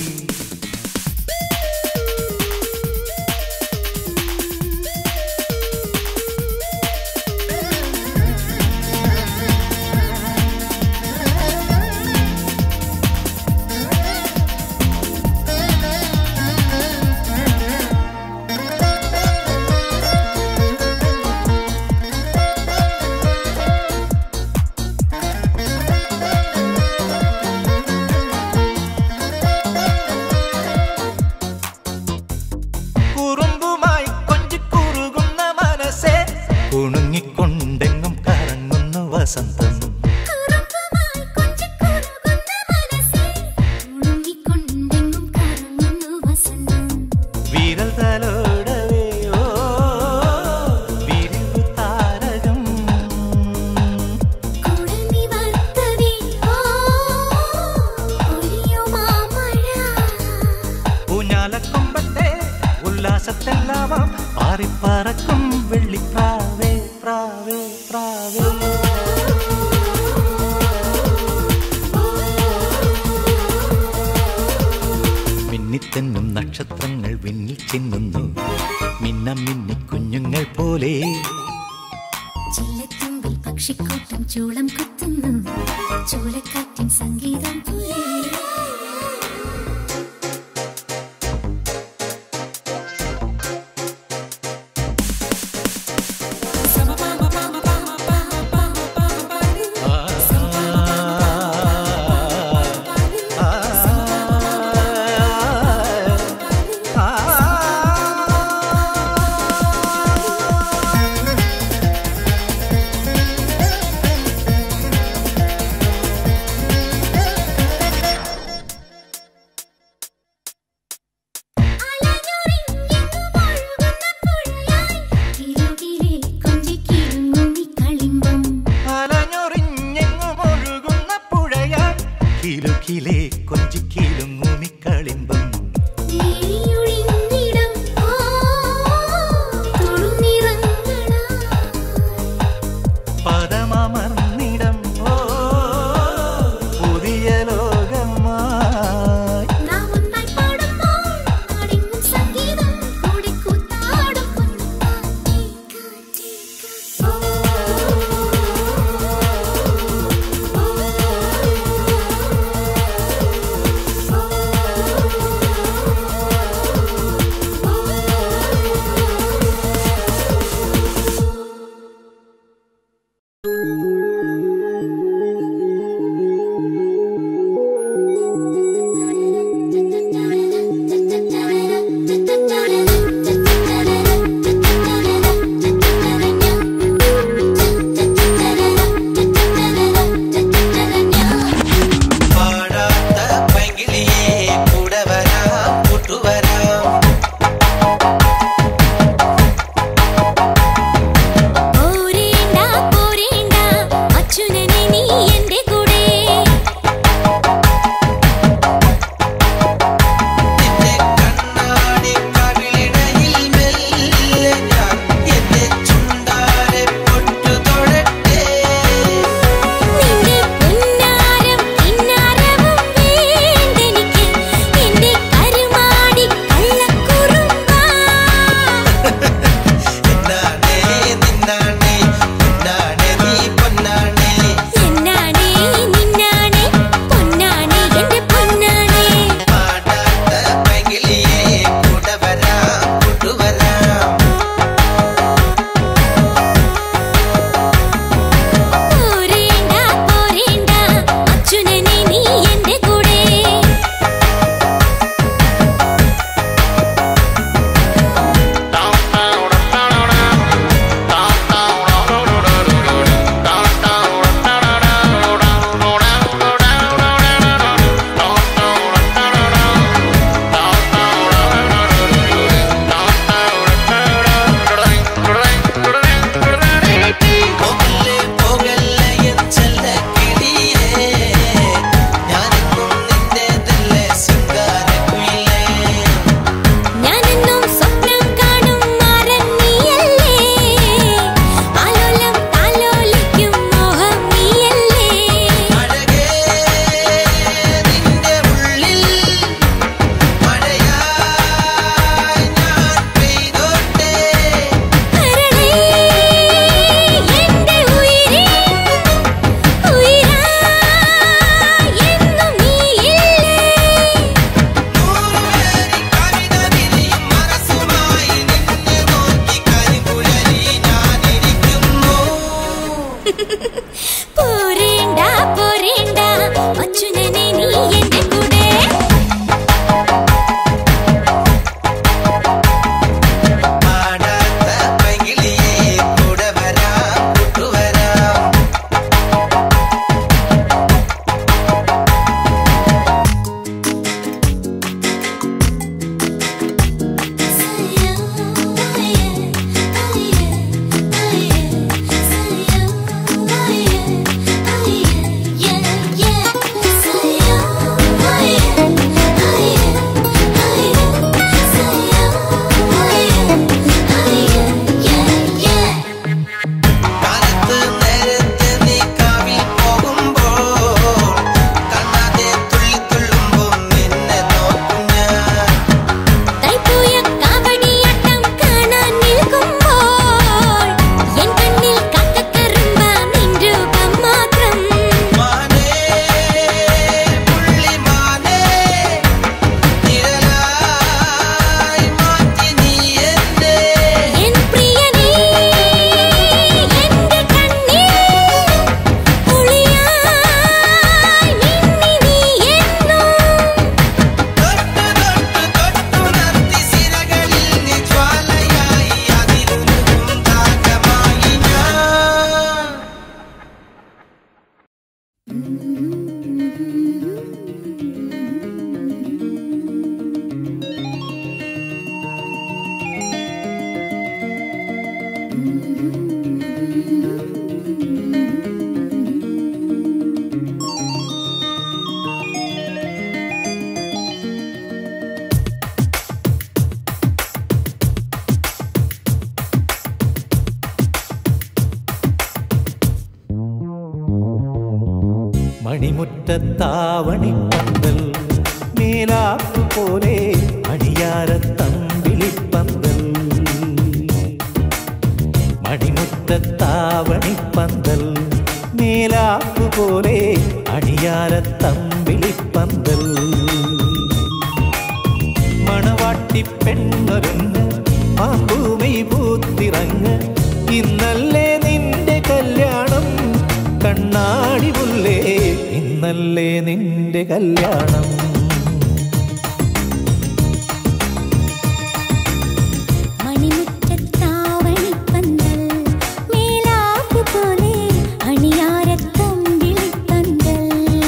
കുറുമ്പുമായി കൊഞ്ചിക്കുറുകുന്ന മനസ്സെ കുണുങ്ങിക്കൊണ്ടെങ്ങും കറങ്ങുന്നു വസന്തം കുറുമ്പുമായി കൊഞ്ചിക്കുറുകുന്ന മനസ്സേ, ഉണങ്ങിക്കൊണ്ടെങ്ങും കറങ്ങുന്നു വസന്തം. വിരൽ തലോടവേ ഓ വിരിവു താരകം കുടൽ നിവർത്തവേ, ഓ, പൊഴിയുമാ മഴ. ഊഞ്ഞാലക്കൊമ്പത്തെ ഉല്ലാസത്തെല്ലാമാം പാറിപ്പറക്കും വെള്ളിപ്രാവേ പ്രാവേ പ്രാവേ ഓ മിന്നിത്തെന്നും നക്ഷത്രങ്ങൾ വിണ്ണിൽ ചിന്നുന്നു മിന്നം മിന്നി കുഞ്ഞുങ്ങൾ പോലെ ചില്ലത്തുമ്പിൽ പക്ഷിക്കൂട്ടം ചൂളം കുത്തുന്നു ചൂലക്കാറ്റിൻ സംഗീതം പോലെ കിലുകിലേ കൊഞ്ചിക്കിലുങ്ങുമി കളിമ്പം അലഞ്ഞൊറിഞ്ഞെങ്ങുമൊഴുകുന്ന പുഴയാൽ കിലുകിലേ കൊഞ്ചിക്കിലുങ്ങുമിക്കളിമ്പം നീയൊഴിഞ്ഞിടം ആ തുളുനിറങ്ങളാ പദമമർന്നിടം ഓ പുതിയ ലോകമായി നാം ഒന്നായി പാടുമ്പോൾ നാടെങ്ങും സംഗീതം കൂടി കൂത്താടും പൊന്നുകാറ്റേ, കാറ്റേ, കാറ്റേ. പാടാത്ത പൈങ്കിളിയെ കൂടെ വരാം കൂട്ടുവരാം പോരേണ്ട പോരേണ്ട അച്ഛനെ നീ എന്റെ കൂടെ നിന്റെ കണ്ണാടി കവിളിടയിൽ മെല്ലെ ഞാൻ എന്റെ ചുണ്ടാരെ പൊട്ടു തൊടട്ടെ നിന്റെ പുന്നാരം കിന്നാരവും വേണ്ടെനിക്ക് എന്റെ കരുമാടി കള്ളക്കുറുമ്പാ എന്നാണേ നിന്നാണേ പൊന്നാണേ നീ പൊന്നാണേ എന്നാണേ നിന്നാണേ പൊന്നാണേ എന്റെ പൊന്നാണേ പാടാത്ത പൈങ്കിളിയെ കൂടെ വരാം കൂട്ടുവരാം പോരേണ്ട പോരേണ്ട അച്ഛനെ നീ എന്റെ കൂടെ പോകല്ലേ പോകല്ലേ എൻ ചെല്ലക്കിളിയേ ഞാനെന്നും നിന്റേതല്ലേ സിംഗാരക്കുയിലേ ഞാനെന്നും സ്വപ്നം കാണും മാരൻ നീയല്ലേ ആലോലം താലോലിക്കും മോഹം നീയല്ലേ അഴകേ നിന്റെ ഉള്ളിൽ മഴയായി ഞാൻ പെയ്തോട്ടെ അരളേ എന്റെ ഉയിരേ ഉയിരായി എന്നും നീയില്ലേ നൂറുപേരി കവിത വിരിയും മനസ്സുമായി നിന്നെ നോക്കി കരികുഴലി ഞാനിരിക്കുന്നു പോരേണ്ട പോരേണ്ട അച്ഛനെ നീ എന്റെ കൂടെ പാടാത്ത പൈങ്കിളിയെ കൂടെ വരാം കൂട്ടുവരാം Yeah, yeah, yeah. മണിമുറ്റത്താവണിപ്പന്തൽ മേലാപ്പു പോലെ അണിയാരത്തമ്പിളിപ്പന്തൽ മണിമുറ്റത്താവണിപ്പന്തൽ മേലാപ്പു പോലെ അണിയാരത്തമ്പിളിപ്പന്തൽ മണവാട്ടി പെണ്ണൊരുങ്ങ് മാമ്പൂമൈ പൂത്തിറങ്ങ് ഇന്നല്ലേ നിന്റെ കല്യാണം കണ്ണാടി പുല്ലേ ഇന്നല്ലേ നിന്റെ കല്യാണം മണിമുറ്റത്താവണിപ്പന്തൽ മേലാപ്പു പോലെ അണിയാരത്തമ്പിളിപ്പന്തൽ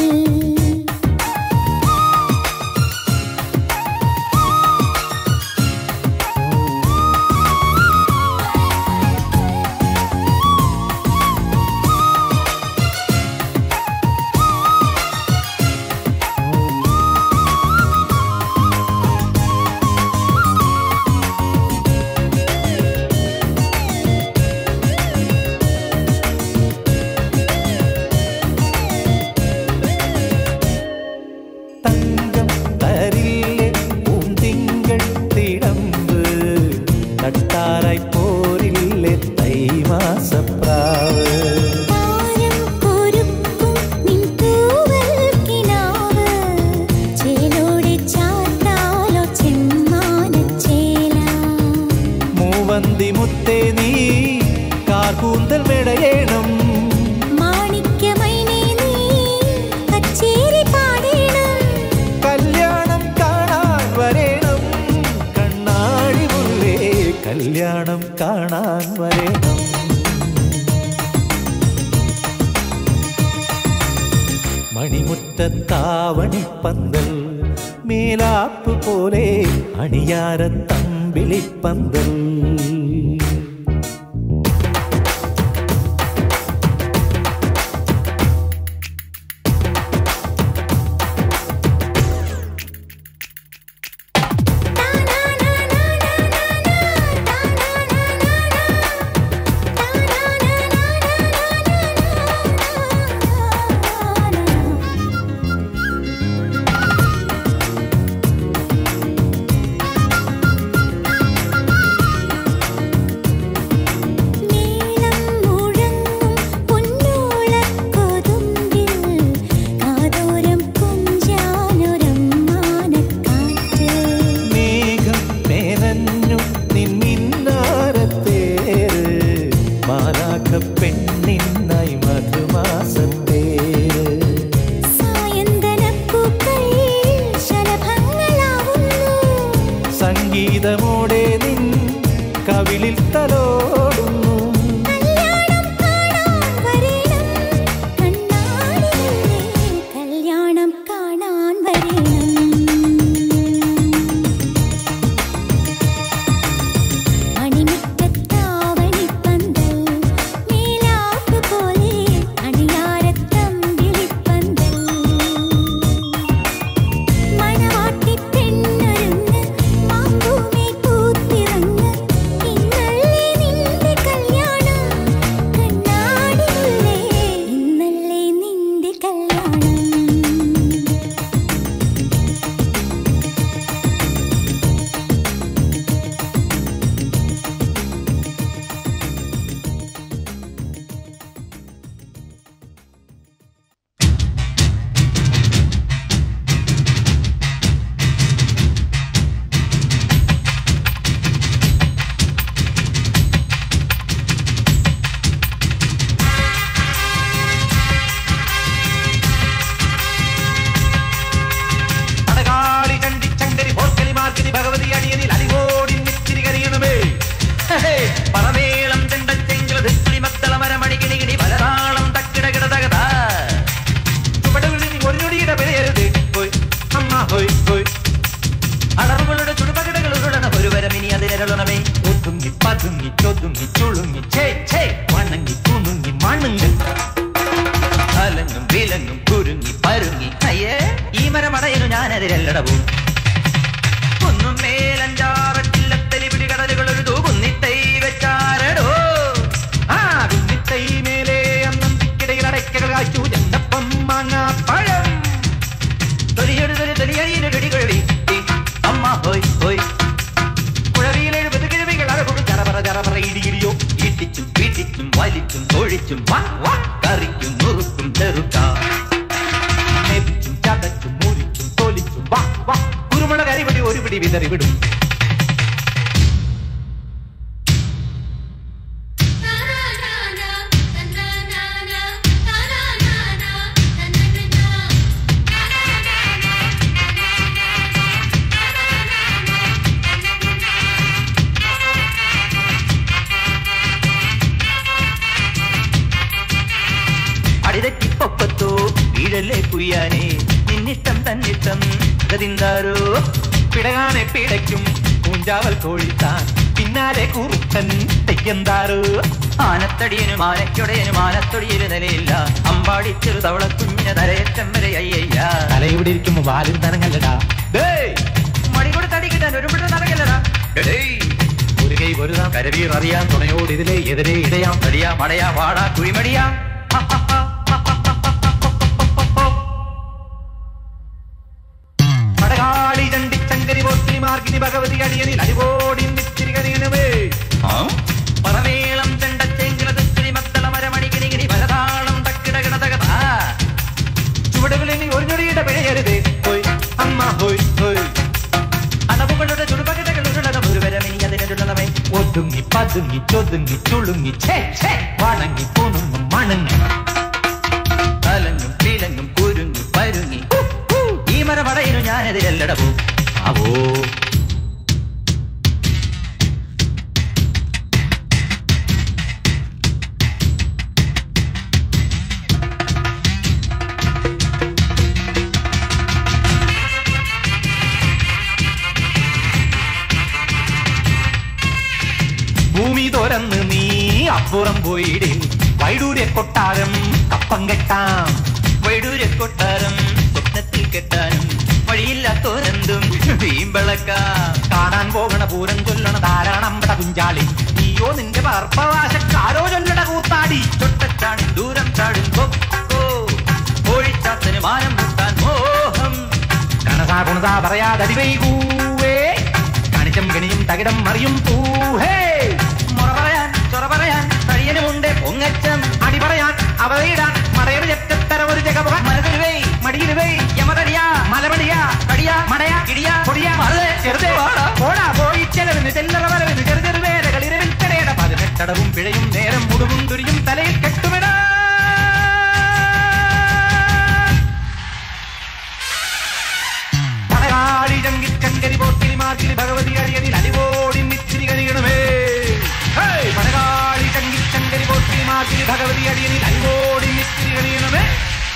തങ്കം തരില്ലേ പൂന്തിങ്കൾ തിടമ്പ് തട്ടാറായി പോരില്ലേ തൈമാസപ്രാവ് താരം കൊരുക്കും നിൻ തൂവൽ കിനാവ് ചേലോടെ ചാർത്താലോ ചെമ്മാനച്ചേല മൂവന്തി മുത്തേ നീ കാർകൂന്തൽ മെടയേണം മാണിക്യമൈനേ നീ കച്ചേരി പാടേണം കല്യാണം കാണാൻ വരേണം കണ്ണാടി മുല്ലേ കല്യാണം കാണാൻ വരേണം മണിമുറ്റത്താവണിപ്പന്തൽ മേലാപ്പ് പോലെ അണിയാരത്തമ്പിളിപ്പന്തൽ നീളം മുഴങ്ങും പൊന്നോളക്കൊതുമ്പിൽ കാതോരം കുഞ്ചാനൊരമ്മാനക്കാറ്റ് മേഘം മേനഞ്ഞു നിന്നിന്നാരത്തേര് മാലാഖ പെണ്ണിന്നായി മധുമാസത്തേര് സായന്തനപ്പൂക്കൾ ശലഭങ്ങളാവുന്നു സംഗീതമോടെ നിൻ കവിളിൽ തലോടുന്നു കല്യാണം കാണാൻ വരേണം കണ്ണാടിയില്ലേ കല്യാണം കാണാൻ വരേണം മണിമുറ്റത്താവണിപ്പന്തൽ മേലാപ്പ് പോലെ അണിയാരത്തമ്പിളിപ്പന്തൽ മണവാട്ടി പെണ്ണൊരുങ്ങ് മാമ്പൂമേ പൂത്തിറങ്ങ് ഇന്നല്ലേ നിന്റെ കല്യാണം കണ്ണാടി മുല്ലേ ഇന്നല്ലേ നിന്റെ കല്യാണം അടകാളി ചണ്ടി ചങ്കരി പോർക്കലി മാർക്കലി ഭഗവതി അടിയനിൽ അടികോടി നിത്തിരി കരിയണമേ ഹേ, പറമേളം ചെണ്ടച്ചെങ്കില ധിക്കിളി മത്തള മരമണി കിണികിണി പലതാളം തക്കിട കിടതകത ചുവടുകളിൽ ഒരു ഞൊടിയുടെ പെരയരുത് ഹോയ് അമ്മ ഹോയ് ഹോയ് അടറുകളുടെ ചുടുപകിടകൾ ഉരുളണ ഒരു വരമിനി അതിരകളണമേ ഒതുങ്ങി പതുങ്ങി ചൊതുങ്ങി ചുളുങ്ങി ഛേ ഛേ വണങ്ങി കുണുങ്ങി മണുങ്ങി അലങ്ങും വിലങ്ങും കുരുങ്ങി പരുങ്ങി അയ്യേ ഈ മരമടയനു ഞാനതിരല്ലടവും ഒന്നും മേലഞ്ചാറട്ടില്ലത്തലി പിടികടലുകൾ ഒരു തൂകുന്നിത്തൈ വെച്ചാരടോ ആ കുന്നിത്തൈ മേലെ അന്നം തിക്കിടയിൽ അടയ്ക്കകൾ കാച്ചു ചെണ്ടപ്പം മാങ്ങ പഴം അടിയടിയിലൊരടികുഴവി അമ്മ ഹോയ് ഹോയ് കുഴവിയിൽ എഴുപത് കിഴവികൾ അഴകൊടു ചറപറ ചറപറ ഇടിയിടിയോ ഇടിച്ചും പിടിച്ചും വലിച്ചും തൊഴിച്ചും വാ വാ കറിക്കും മുറുക്കും ചെറുക്കാം മെതിച്ചും ചതച്ചും മുറിച്ചും തൊലിച്ചും വാ വാ കുരുമുളക് അരിപടി ഒരു പിടി വിതറി വിടും അടിതറ്റിപ്പൊക്കത്തോ വീഴല്ലേ കുയ്യാനേ നിന്നിഷ്ടം തന്നിഷ്ടം ഗതിന്താരോ പിടകാനെ പിടയ്ക്കും കൂഞ്ചാവൽ കോഴിത്താൻ പിന്നാലെ കുറുക്കൻ തെയ്യന്താരോ ആനത്തടിയനും ആനയ്ക്കൊടയനും ആനത്തൊടിയൊരു നിലയില്ല അമ്പാടി ചെറു തവള കുഞ്ഞിന് തലയറ്റം വരെ അയ്യയ്യ തലയിവിടെ ഇരിക്കുമ്പോ വാലും തനങ്ങല്ലടാ മടി കൊടുത്തടി കിട്ടാൻ ഒരു പിട നടക്കല്ലടാ ഡേയ്, ഒരു കൈ ഒരു നാം കരവീർ അറിയാം തുണയോട് ഇതിലെ എതിരെ ഇടയാം തടിയാ മടയാ വാടാ കുഴിമടിയാ പടകാളി ചണ്ടി ചങ്കരി പോത്തിനി മാർഗിനി ഭഗവതി അടിയനിൽ അടിപോടി നിത്തിരി കനിയണമേ പറമേളം ചെണ്ടച്ചെങ്കില തിത്തിരി മത്തള മരമണി കിണികിണി പരതാളം തക്കിട കിടതകത ചുവടുകളിൽ ഒരു ഞൊടിയുടെ പിഴയരുതേ ഹോയ് അമ്മ ഹോയ് ഹോയ് അണവുകളുടെ ചുടുപകടകൾ ഉരുളണ ഒരു വരമിനി അതിനുള്ളവൻ ഒതുങ്ങി പതുങ്ങി ചൊതുങ്ങി ചുളുങ്ങി ഛേ ഛേ വണങ്ങി പോണുങ്ങും മണങ്ങി അലങ്ങും പിലങ്ങും കുരുങ്ങി പരുങ്ങി ഹു, ഹു. ഈ മരമടയിനു ഞാനെതിരല്ലടവോ അവോ ഭൂമി തുറന്ന് നീ അപ്പുറം പോയിട് വൈഡൂര്യ കൊട്ടാരം കപ്പം കെട്ടാം വൈഡൂര്യ കൊട്ടാരം സ്വപ്നത്തിൽ കെട്ടാനും വഴിയില്ലാത്തോരെന്തും വീമ്പളക്കാം കാണാൻ പോകണ പൂരം ചൊല്ലണ ധാരാളമ്പട കുഞ്ചാളി നീയോ നിന്റെ പാർപ്പവാശക്കാരോ ചൊല്ലണ കൂത്താടി ചൊട്ടച്ചാടി ദൂരം ചാടും കൊക്കോ കോഴിച്ചാത്തന് മാനം മുട്ടാൻ മോഹം കണസാ കുണസാ പറയാതടി വൈകൂവേ കണിച്ചം ഗണിയും തകിടം മറിയും പൂഹേ മുറ പറയാൻ ചൊറ പറയാൻ തടിയനുമുണ്ട് പൊങ്ങച്ചം അടി പറയാൻ അവതയിടാൻ മടയുടെ ചെറ്റത്തരം ഒരു ജഗപ മനതിരുവേ മടിയിരുവേ യമതടിയാ മലമടിയാ കടിയാ മടയാ ഇടിയാ പൊടിയാ മറേ ചെറുതേ വാടാ പോടാ പോയി ചെലവിന് ചെല്ലറ വരവിന് ചെറു ചെറുവേലകൾ ഇരവിൽ കടയട പതിനെട്ടടവും പിഴയും നേരം മുടുവും തുരിയും തലയിൽ കെട്ടുമിടാ പടകാളി ചങ്കി ചങ്കരി പോത്തിരി മാർക്കിനി ഭഗവതി അടിയനിൽ അടിവോടി നിത്തിരി കനിയണമേ ഹേയ്! പടകാളി ചങ്കി ചങ്കരി പോത്തിരി മാർക്കിനി ഭഗവതി അടിയനിൽ അടിവോടി നിത്തിരി കനിയണമേ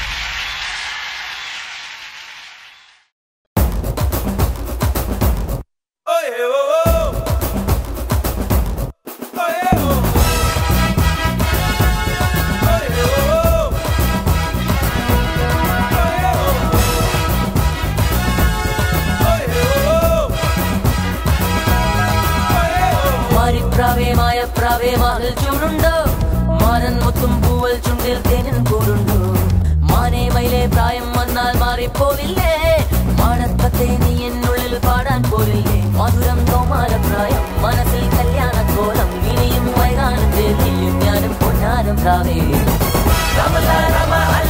മാരിപ്രാവേ മായപ്രാവേ മാറിൽ ചൂടുണ്ടോ മാനൻ മുത്തും പൂവൽ ചുണ്ടിൽ തേനിൻ കൂടുണ്ടോ മാനേ മയിലെ പ്രായം വന്നാൽ മാറിപ്പോവില്ലേ മാടത്തത്തെ നീ എന്നുള്ളിൽ പാടാൻ പോലില്ലേ മധുരം തോമാല പ്രായം മനസ്സിൽ കല്യാണക്കോലം ഇനിയും വൈകാനത്തെ നീയും ഞാനും പൊന്നാനും പ്രാവേ രമല രമ അല്ല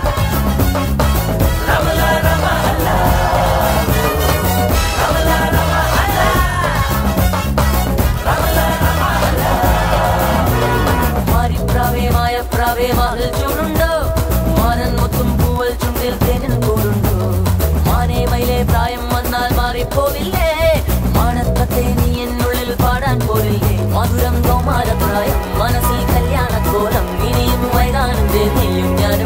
രമല രമ അല്ല രമല രമ അല്ല മാരിപ്രാവേ മായപ്രാവേ മാറിൽ ചൂടുണ്ടോ മാനൻ മുത്തും പൂവൽ ചുണ്ടിൽ തേനിൽ കൂടുണ്ടോ മാനേ മയിലെ പ്രായം വന്നാൽ മാറിപ്പോവില്ലേ മാണത്തത്തെ നീ എന്നുള്ളിൽ പാടാൻ പോലില്ലേ മധുരം തോമാല പ്രായം മനസ്സിൽ കല്യാണക്കോലം ഇനിയും വൈകാനും നീയും ഞാനും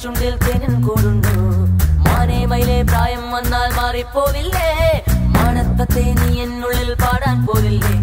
ചുണ്ടിൽ തേനിൻ കൂടുന്നു മാനേ മയിലെ പ്രായം വന്നാൽ മാറിപ്പോവില്ലേ മാനത്തത്തെ നീ എന്നുള്ളിൽ പാടാൻ പോവില്ലേ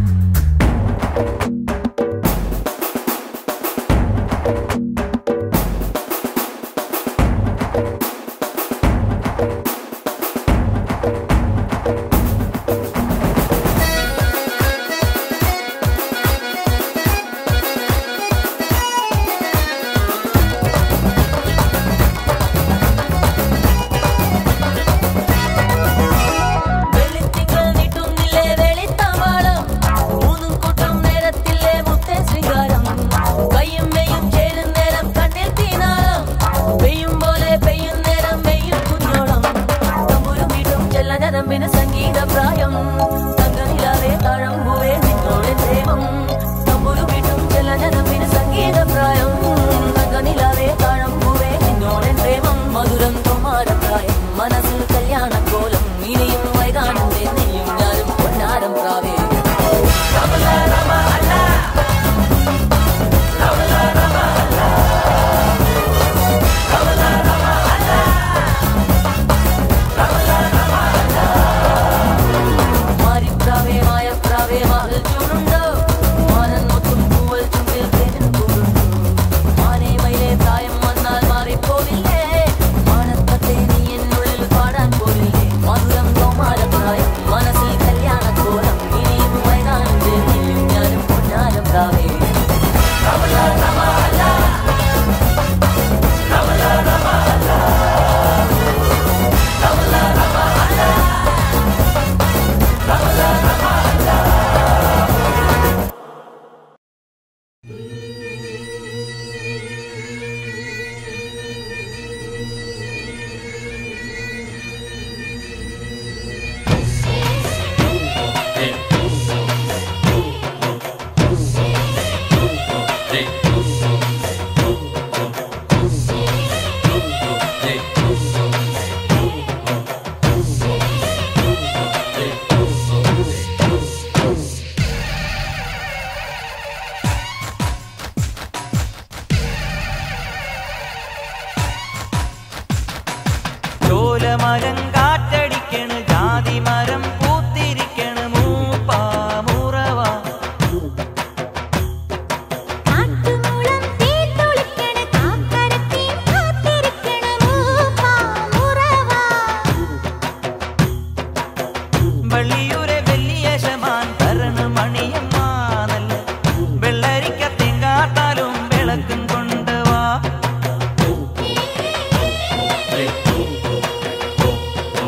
വെള്ളിത്തിങ്കൾ നീട്ടുന്നില്ലേ വെളിത്താമാളം മൂന്നും കൂട്ടം നേരത്തില്ലേ മുത്തേ ശൃംഗാരം കയ്യും മെയ്യും ചേരും നേരം കണ്ണിൽ തീനാളം പെയ്യും പോലെ പെയ്യും നേരം മെയ്യും കുഞ്ഞോളം തമ്പുരും വീട്ടും ചെല്ല ഞരമ്പിന് സംഗീത പ്രായം തങ്കനിലാവേ താഴമ്പുവേ നിന്നോടെ പ്രേമം തമ്പുരും വീട്ടും ചെല്ല ഞരമ്പിന് സംഗീത പ്രായം തങ്കനിലാവേ താഴമ്പുവേ നിന്നോടെ പ്രേമം മധുരം കുമാരപ്രായം മനസ്സിൽ കല്യാണക്കോലം ഇനിയും വൈകാനത്തെ നെയ്യും ഞാനും പൊന്നാരം പ്രാവേ മാരിപ്രാവേ മായപ്രാവേ മകൾ ചൂടുണ്ടോ മാനൻ മുത്തും പൂവൽ ചുണ്ടിൽ തേനും കൂടുണ്ടോ മാനേ മയിലെ പ്രായം വന്നാൽ മാറിപ്പോവില്ലേ മാനത്തത്തെ നീ എന്നുള്ളിൽ പാടാൻ പോവില്ലേ മധുരം കോമാരപ്രായം മനസ്സിൽ കല്യാണക്കോലം ഇനിയും വൈകാനത്തെ നീയും ഞാനും പൊന്നാരം പ്രാവേ ചോലമരം കാറ്റടിക്കണ് ജാതി മരം പൂത്തിരിക്കണ് മൂപ്പാ മുറവ കാട്ടുമൂളം തീർത്തൊളിക്കണ കാക്കരത്തി കാത്തിരിക്കണ മൂപ്പാ മുറവാ വള്ളിയൂരെ വലിയ ശമാൻ തരണ മണിയമ്മാനല്ല വെള്ളരിക്ക തെങ്കാത്താലും വിളക്കും കൊണ്ടുവാ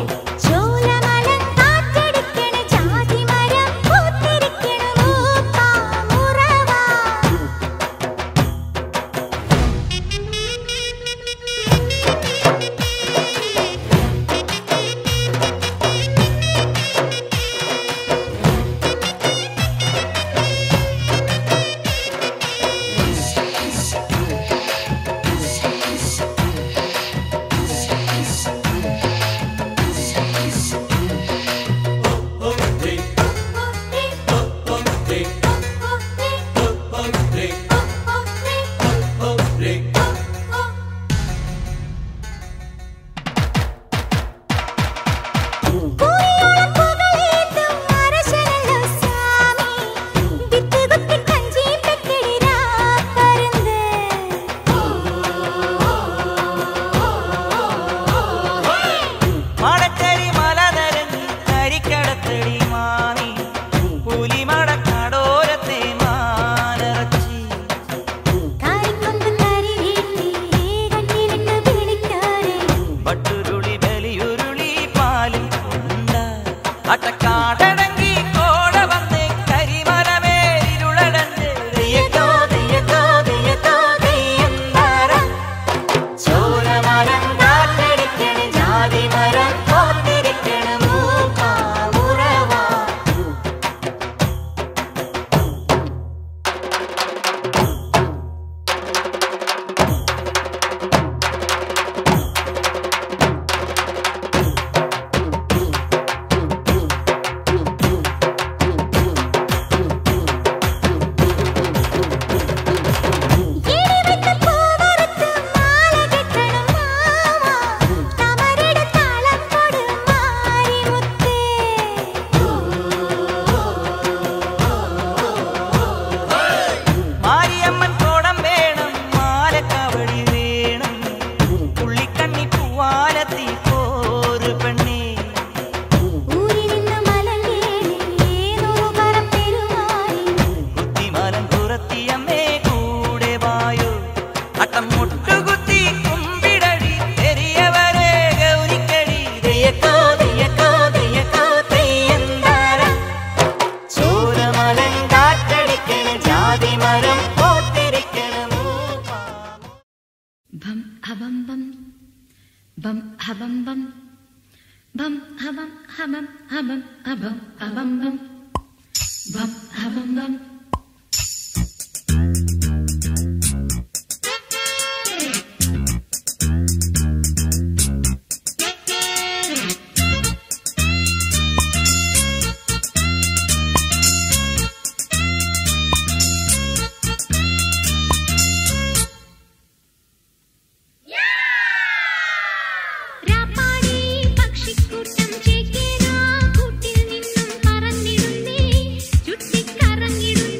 ഹബം ബം ബം ഹബം ഹബം ഹബം ഹബം ഹബം ബം ബം ഹബം ബം രാപ്പാടി പക്ഷിക്കൂട്ടം ചേക്കേറാ കൂട്ടിൽ നിന്നും പറന്നിടുന്നേ ചുറ്റിക്കറങ്ങിടുന്നേ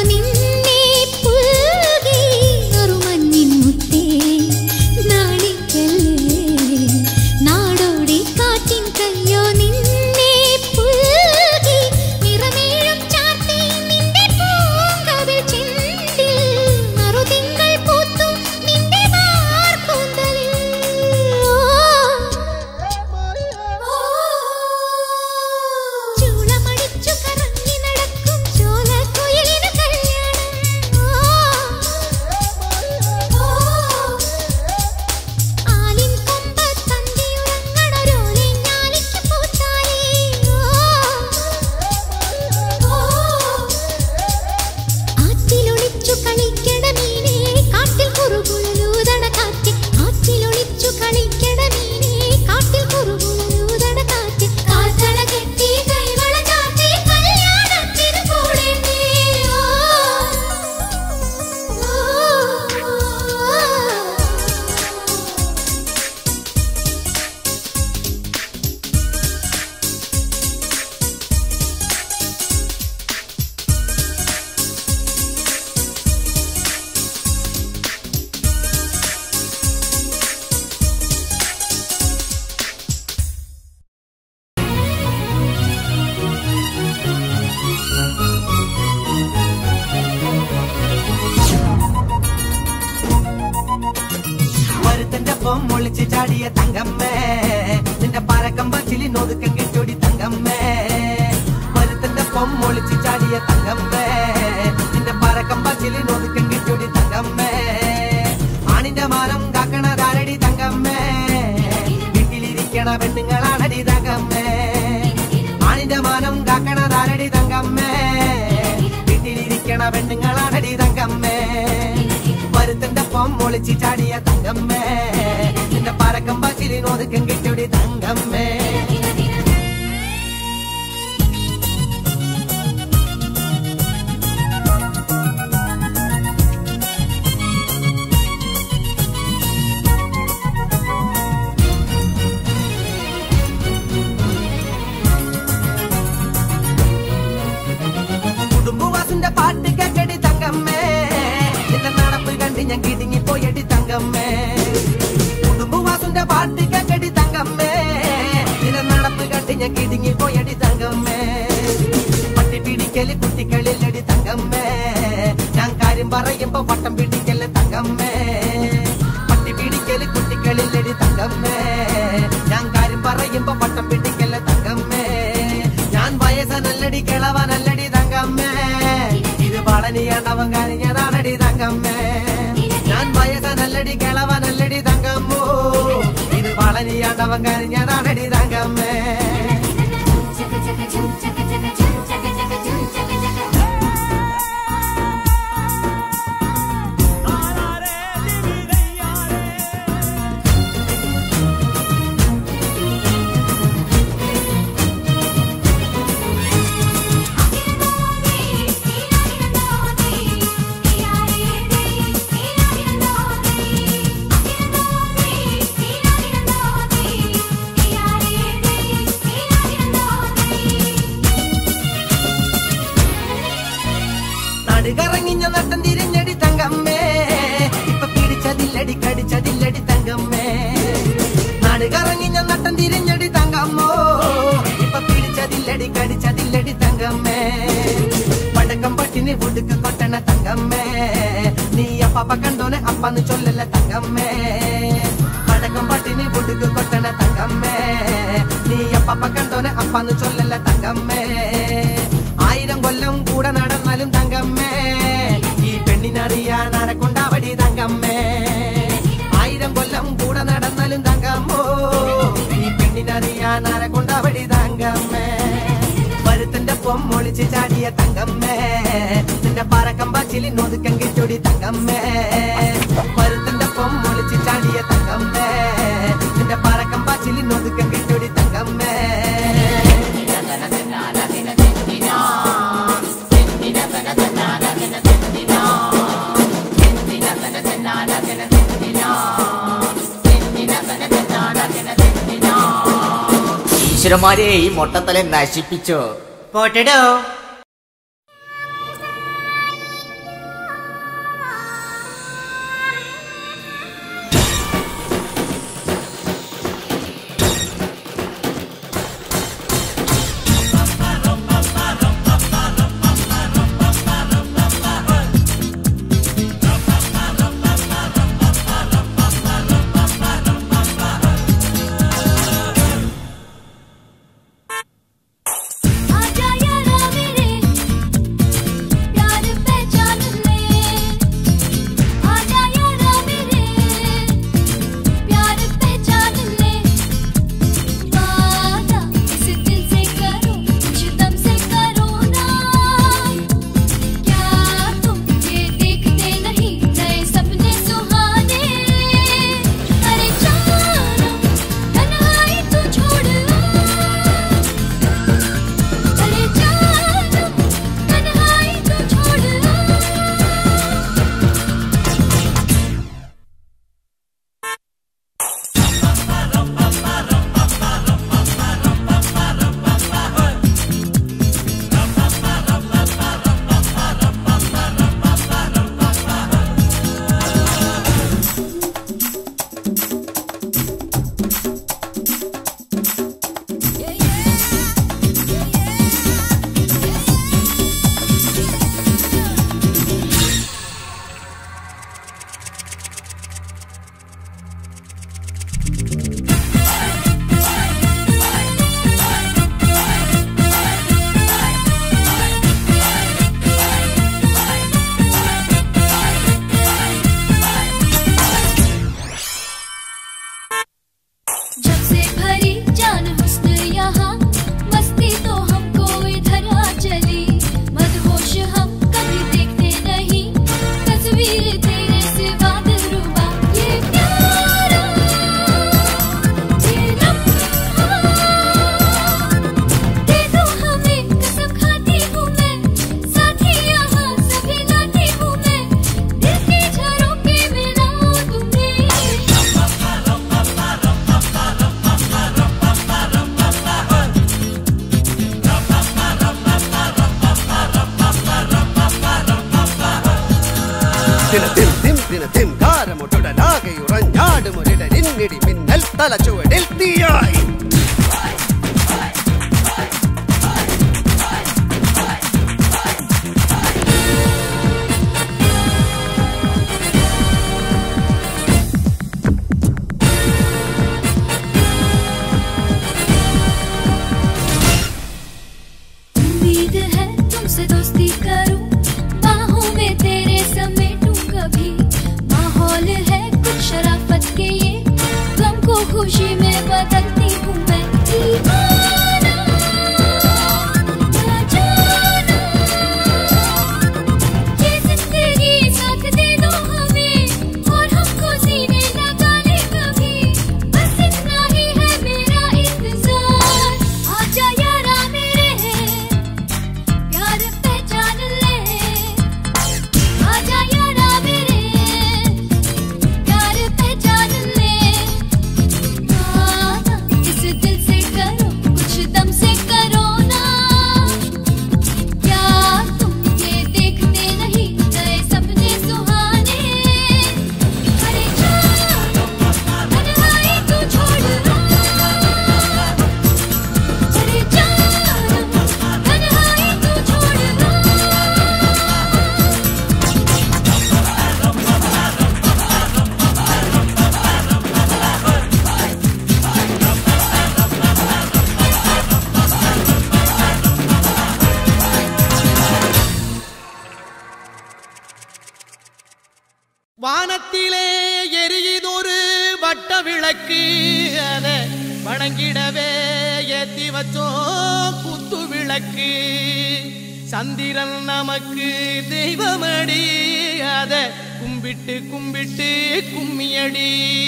നിന്നെ പുൽകി നറുമഞ്ഞിൻ മുത്തേ നാണിക്കല്ലേ നാടോടി കാറ്റിൻ കയ്യോ നിന്നെ പുൽകി നിറമേഴും ചാർത്തി നിന്റെ പൂങ്കവിൾ ചെണ്ടിൽ നറുതിങ്കൾ പൂത്തു നിന്റെ മാർക്കൂന്തലിൽ ചൂളമടിച്ചു കറങ്ങി നടക്കും ചോലക്കുയിലിനു കല്യാണം ആലിൻ കൊമ്പത്തന്തിയുറങ്ങണൊരോളെ ഞാലിക്ക് പൂത്താലേ ആറ്റിലൊളിച്ചു കളിക്കണ മീനേ കാട്ടിൽ കുറുകുഴലൂതണ കാറ്റ് ആറ്റിലൊളിച്ചു കളിക്കണ മീനേ കാട്ടിൽ കുറുകുഴലൂതണ കാറ്റ് കാറ്റള കെട്ടി കൈവള ചാത്തി കല്യാണത്തിന് കൂടേണ്ടേ ഒരുത്തന്റെ പൊം ഒളിച്ച് ചാടിയ തങ്കമ്മേ നിന്റെ പരക്കം പച്ചിലി നൊതുക്കം കെട്ടൊടി തങ്കമ്മേ ഒരുത്തന്റെ പൊം ഒളിച്ച് ചാടിയ തങ്കമ്മേ നിന്റെ പരക്കം പച്ചിലി നൊതുക്കം കെട്ടൊടി തങ്കമ്മേ ആണിന്റെ മാനം കാക്കണതാരടി തങ്കമ്മേ വീട്ടിലിരിക്കണ പെണ്ണുങ്ങളാണടി തങ്കമ്മേ ആണിന്റെ മാനം കാക്കണതാരടി തങ്കമ്മേ വീട്ടിലിരിക്കണ പെണ്ണുങ്ങളാണടി തങ്കമ്മേ വരുത്തന്റെ പൊം ഒളിച്ച് ചാടിയ തങ്കമ്മേ നിന്റെ പരക്കം പച്ചിലി നോതുക്കം കിട്ടൊടി തങ്കമ്മേ കുടുംബവാസിന്റെ പാട്ട് കേട്ടടി തങ്കമ്മേ നിന്റെ നടപ്പ് കണ്ട് ഞാൻ കിടുങ്ങി പോയടി തങ്കമ്മേ കുടുംബവാസിന്റെ പാട്ട് കേട്ടടി തങ്കമ്മേ നിന്റെ നടപ്പ് കണ്ട് ഞാൻ കിടുങ്ങി പോയടി തങ്കമ്മേ പട്ടി പിടിക്കല് കുട്ടികളിലടി തങ്കമ്മേ ഞാൻ കാര്യം പറയുമ്പോ വട്ടം പിടിക്കല് തങ്കമ്മേ പട്ടി പിടിക്കല് കുട്ടികളിലടി തങ്കമ്മേ ഞാൻ കാര്യം പറയുമ്പോ വട്ടം പിടിക്കല് തങ്കമ്മേ ഞാൻ വയസ്സനല്ലടി കിളവനല്ലടി തങ്കമ്മേ ഇത് പളനിയാണ്ടവൻ കഴിഞ്ഞതാണടി തങ്കമ്മേ ഞാൻ വയസ്സനല്ലടി കിളവനല്ലടി തങ്കമ്മോ ഇത് പളനിയാണ്ടവൻ കഴിഞ്ഞതാണടി തങ്കമ്മേ നടുകറങ്ങിഞ്ഞ നട്ടം തിരിഞ്ഞടി തങ്കമ്മേ ഇപ്പൊ പിടിച്ചതില്ലടി കടിച്ചതില്ലടി തങ്കമ്മേ നടുകറങ്ങിഞ്ഞ നട്ടം തിരിഞ്ഞടി തങ്കമ്മോ ഇപ്പൊ പിടിച്ചതില്ലടി കടിച്ചതില്ലടി തങ്കമ്മേ പടക്കം പട്ടിന് ഒടുക്ക് കൊട്ടണ തങ്കമ്മേ നീ അപ്പ കണ്ടോനെ അപ്പന്ന് ചൊല്ലല്ല തങ്കമ്മേ പടക്കം പട്ടിന് ഒടുക്ക് കൊട്ടണ തങ്കമ്മേ നീ അപ്പ കണ്ടോനെ അപ്പന്ന് ചൊല്ലല്ല തങ്കമ്മേ ആയിരം കൊല്ലം കൂടെ നടന്നാലും തങ്കമ്മേ ഈ പെണ്ണിനറിയാൻ ആരെക്കൊണ്ടാവടി തങ്കമ്മേ ആയിരം കൊല്ലം കൂടെ നടന്നാലും തങ്കമ്മോ ഈ പെണ്ണിനറിയാൻ ആരെക്കൊണ്ടാവടി തങ്കമ്മേ വരുത്തന്റെ പൊമ്മൊളിച്ച് ചാടിയ തങ്കമ്മേ നിന്റെ പറക്കം പച്ചിലി നൊതുക്കം കിട്ടൊടി തങ്കമ്മേ വരുത്തന്റെ പൊമ്മൊളിച്ച് ചാടിയ തങ്കമ്മേ നിന്റെ പറക്കം പച്ചിലി നൊതുക്കം കിട്ടൊടി തങ്കമ്മേ ഈശ്വരന്മാരെ ഈ മൊട്ടത്തല നശിപ്പിച്ചോ പോട്ടടോ ദിനത്തിൻ തിം ദിനത്തിൻ കാരമൊട്ടുടലാകെയുറഞ്ഞാടുമൊരിടലിന്നിടി മിന്നൽ തലച്ചുവടിൽ തീയായി उम्मीद है तुमसे दोस्ती करूं बाहों में तेरे समेटूं कभी माहौल है कुछ शराफत के ये गम को खुशी में बदलती हूँ मैं दीवाना ना जाना ये जिंदगी साथ दे दो हमें और हमको सीने लगाने कभी बस इतना ही है मेरा इंतजार आजा यारा मेरे प्यार पहचान ले आजा यारा मेरे प्यार पहचान ले हाँ, इस दिल से करो कुछ दम से करो ना क्या तुम ये देखते नहीं नए सपने सुहाने अरे जानो तन्हाई तू छोड़ अरे जानो तन्हाई तू छोड़ வானத்திலே எரியுதொரு வட்ட விளக்கு அத வணங்கிடவே ஏத்தி வச்சோம் குத்து விளக்கு சந்திரன் நமக்கு தெய்வமடி அத கும்பிட்டு கும்பிட்டு கும்மியடி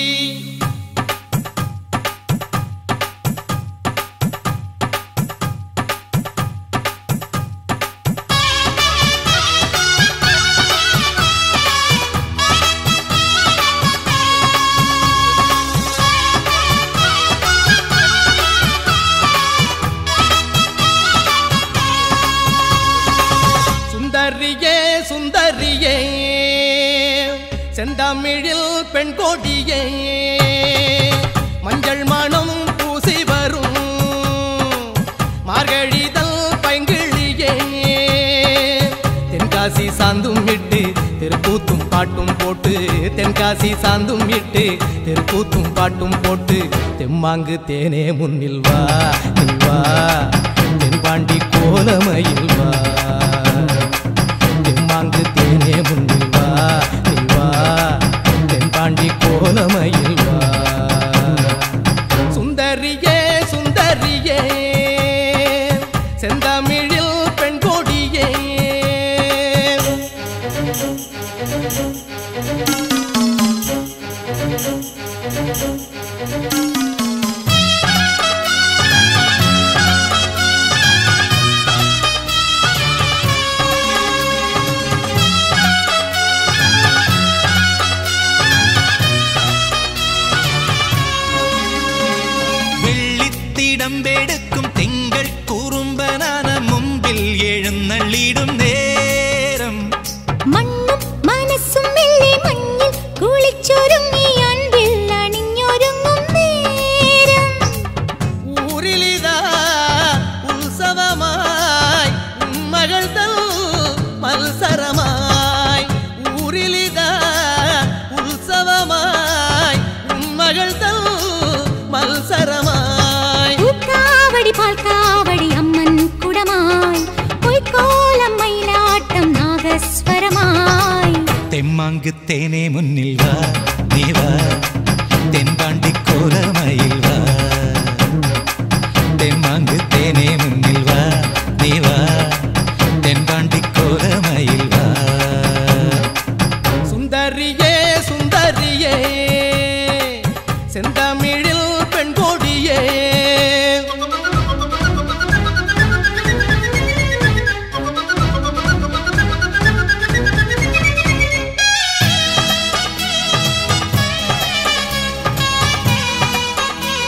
சுந்தரியே சுந்தரியே செந்தமிழில் பெண் கொடியே மஞ்சள் மணம் பூசி வரும் மார்கழிதல் பைங்கிழியே தென்காசி சாந்தும் இட்டு தெருக்கூத்தும் பாட்டும் போட்டு தென்காசி சாந்தும் இட்டு தெருக்கூத்தும் பாட்டும் போட்டு தெம்மாங்கு தேனே முன்னில் வா நீ வா தென்பாண்டி கோலமையில் வா தெம்மாங்கு தேனே முன்னில் வா நீ வா தென்பாண்டி கோலமையில் வா சுந்தரியே சுந்தரியே செந்தமிழில் பெண் கொடியே വെള്ളിത്തിടമ്പെടുക്കും തിങ്കൾ കുറുമ്പനാന മുമ്പിൽ എഴുന്നള്ളിടും നേരം മണ്ണും മനസ്സും മെല്ലെ മഞ്ഞിൽ കുളിച്ചൊരുങ്ങി അൻപിൽ അണിഞ്ഞൊരുങ്ങും നേരം ഊരിലിതാ ഉത്സവമായി മകൾ തൽ മത്സരമായി ഊരിലിതാ ഉത്സവമായി മകൾ തൽ മത്സരമായി പൂക്കാവടി പാൽക്കാവടി അമ്മൻ കുടമായി പൊയ്ക്കോലം മയിലാട്ടം നാഗസ്വരമായി തെമ്മാങ്ക് തേനെ മുന്നിൽ വാ നീ വാ തെൻപാണ്ടി കോലമയിൽ വാ തെമ്മാങ്ക് തേനെ മുന്നിൽ വാ നീ വാ തെൻപാണ്ടി കോലമയിൽ വാ സുന്ദരിയേ സുന്ദരിയേ செந்தமிழில் பெண் கொடியே ആ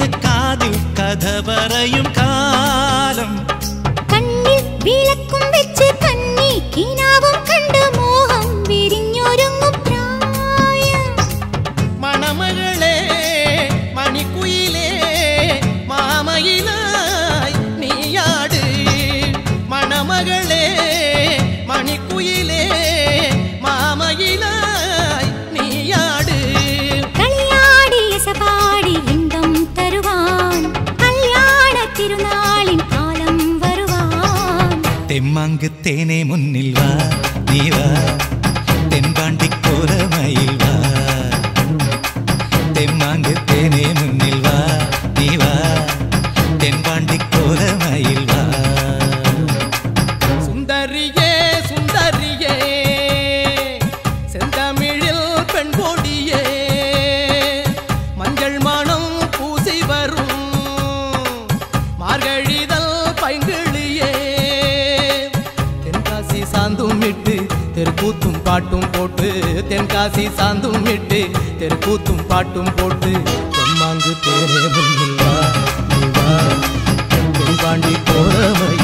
കാതിൽ കഥ പറയും കാലം കണ്ണിൽ വിളക്കും വെച്ച് കണ്ണി കിനാവും കണ്ട് മോഹം വിരിഞ്ഞൊരുങ്ങും പ്രായം മണമകളെ മണിക്കുയിലേ മാമയിലായി നീയാട് മണമകളെ മണിക്കുയിലേ മാമയിലായി നീയാട് കളിയാടി യസപാടി ഇമ്പം തരുവാൻ കല്യാണ തിരുനാളിൻ കാലം വരുവാൻ തെമ്മാങ്ക് തേനെ മുന്നിൽ വാ നീ വാ തെമ്പാണ്ടിക്കോലമയിൽ വാ തെമ്മാങ്ക് തേനെ മുന്നിൽ വാ നീ വാ തെമ്പാണ്ടിക്കോലമയിൽ വാ സുന്ദരിയേ സുന്ദരിയേ செந்தமிழில் பெண் கொடியே மஞ்சள் மணம் பூசி வரும் மார்கழிதல் பைங்கிளியே தென்காசி சாந்தும் இட்டு தெருக்கூத்தும் பாட்டும் போட்டு தென்காசி சாந்தும் இட்டு தெருக்கூத்தும் பாட்டும் போட்டு தெம்மாங்கு தேரே முன்னில் வா நீ வா தென்பாண்டி போறவை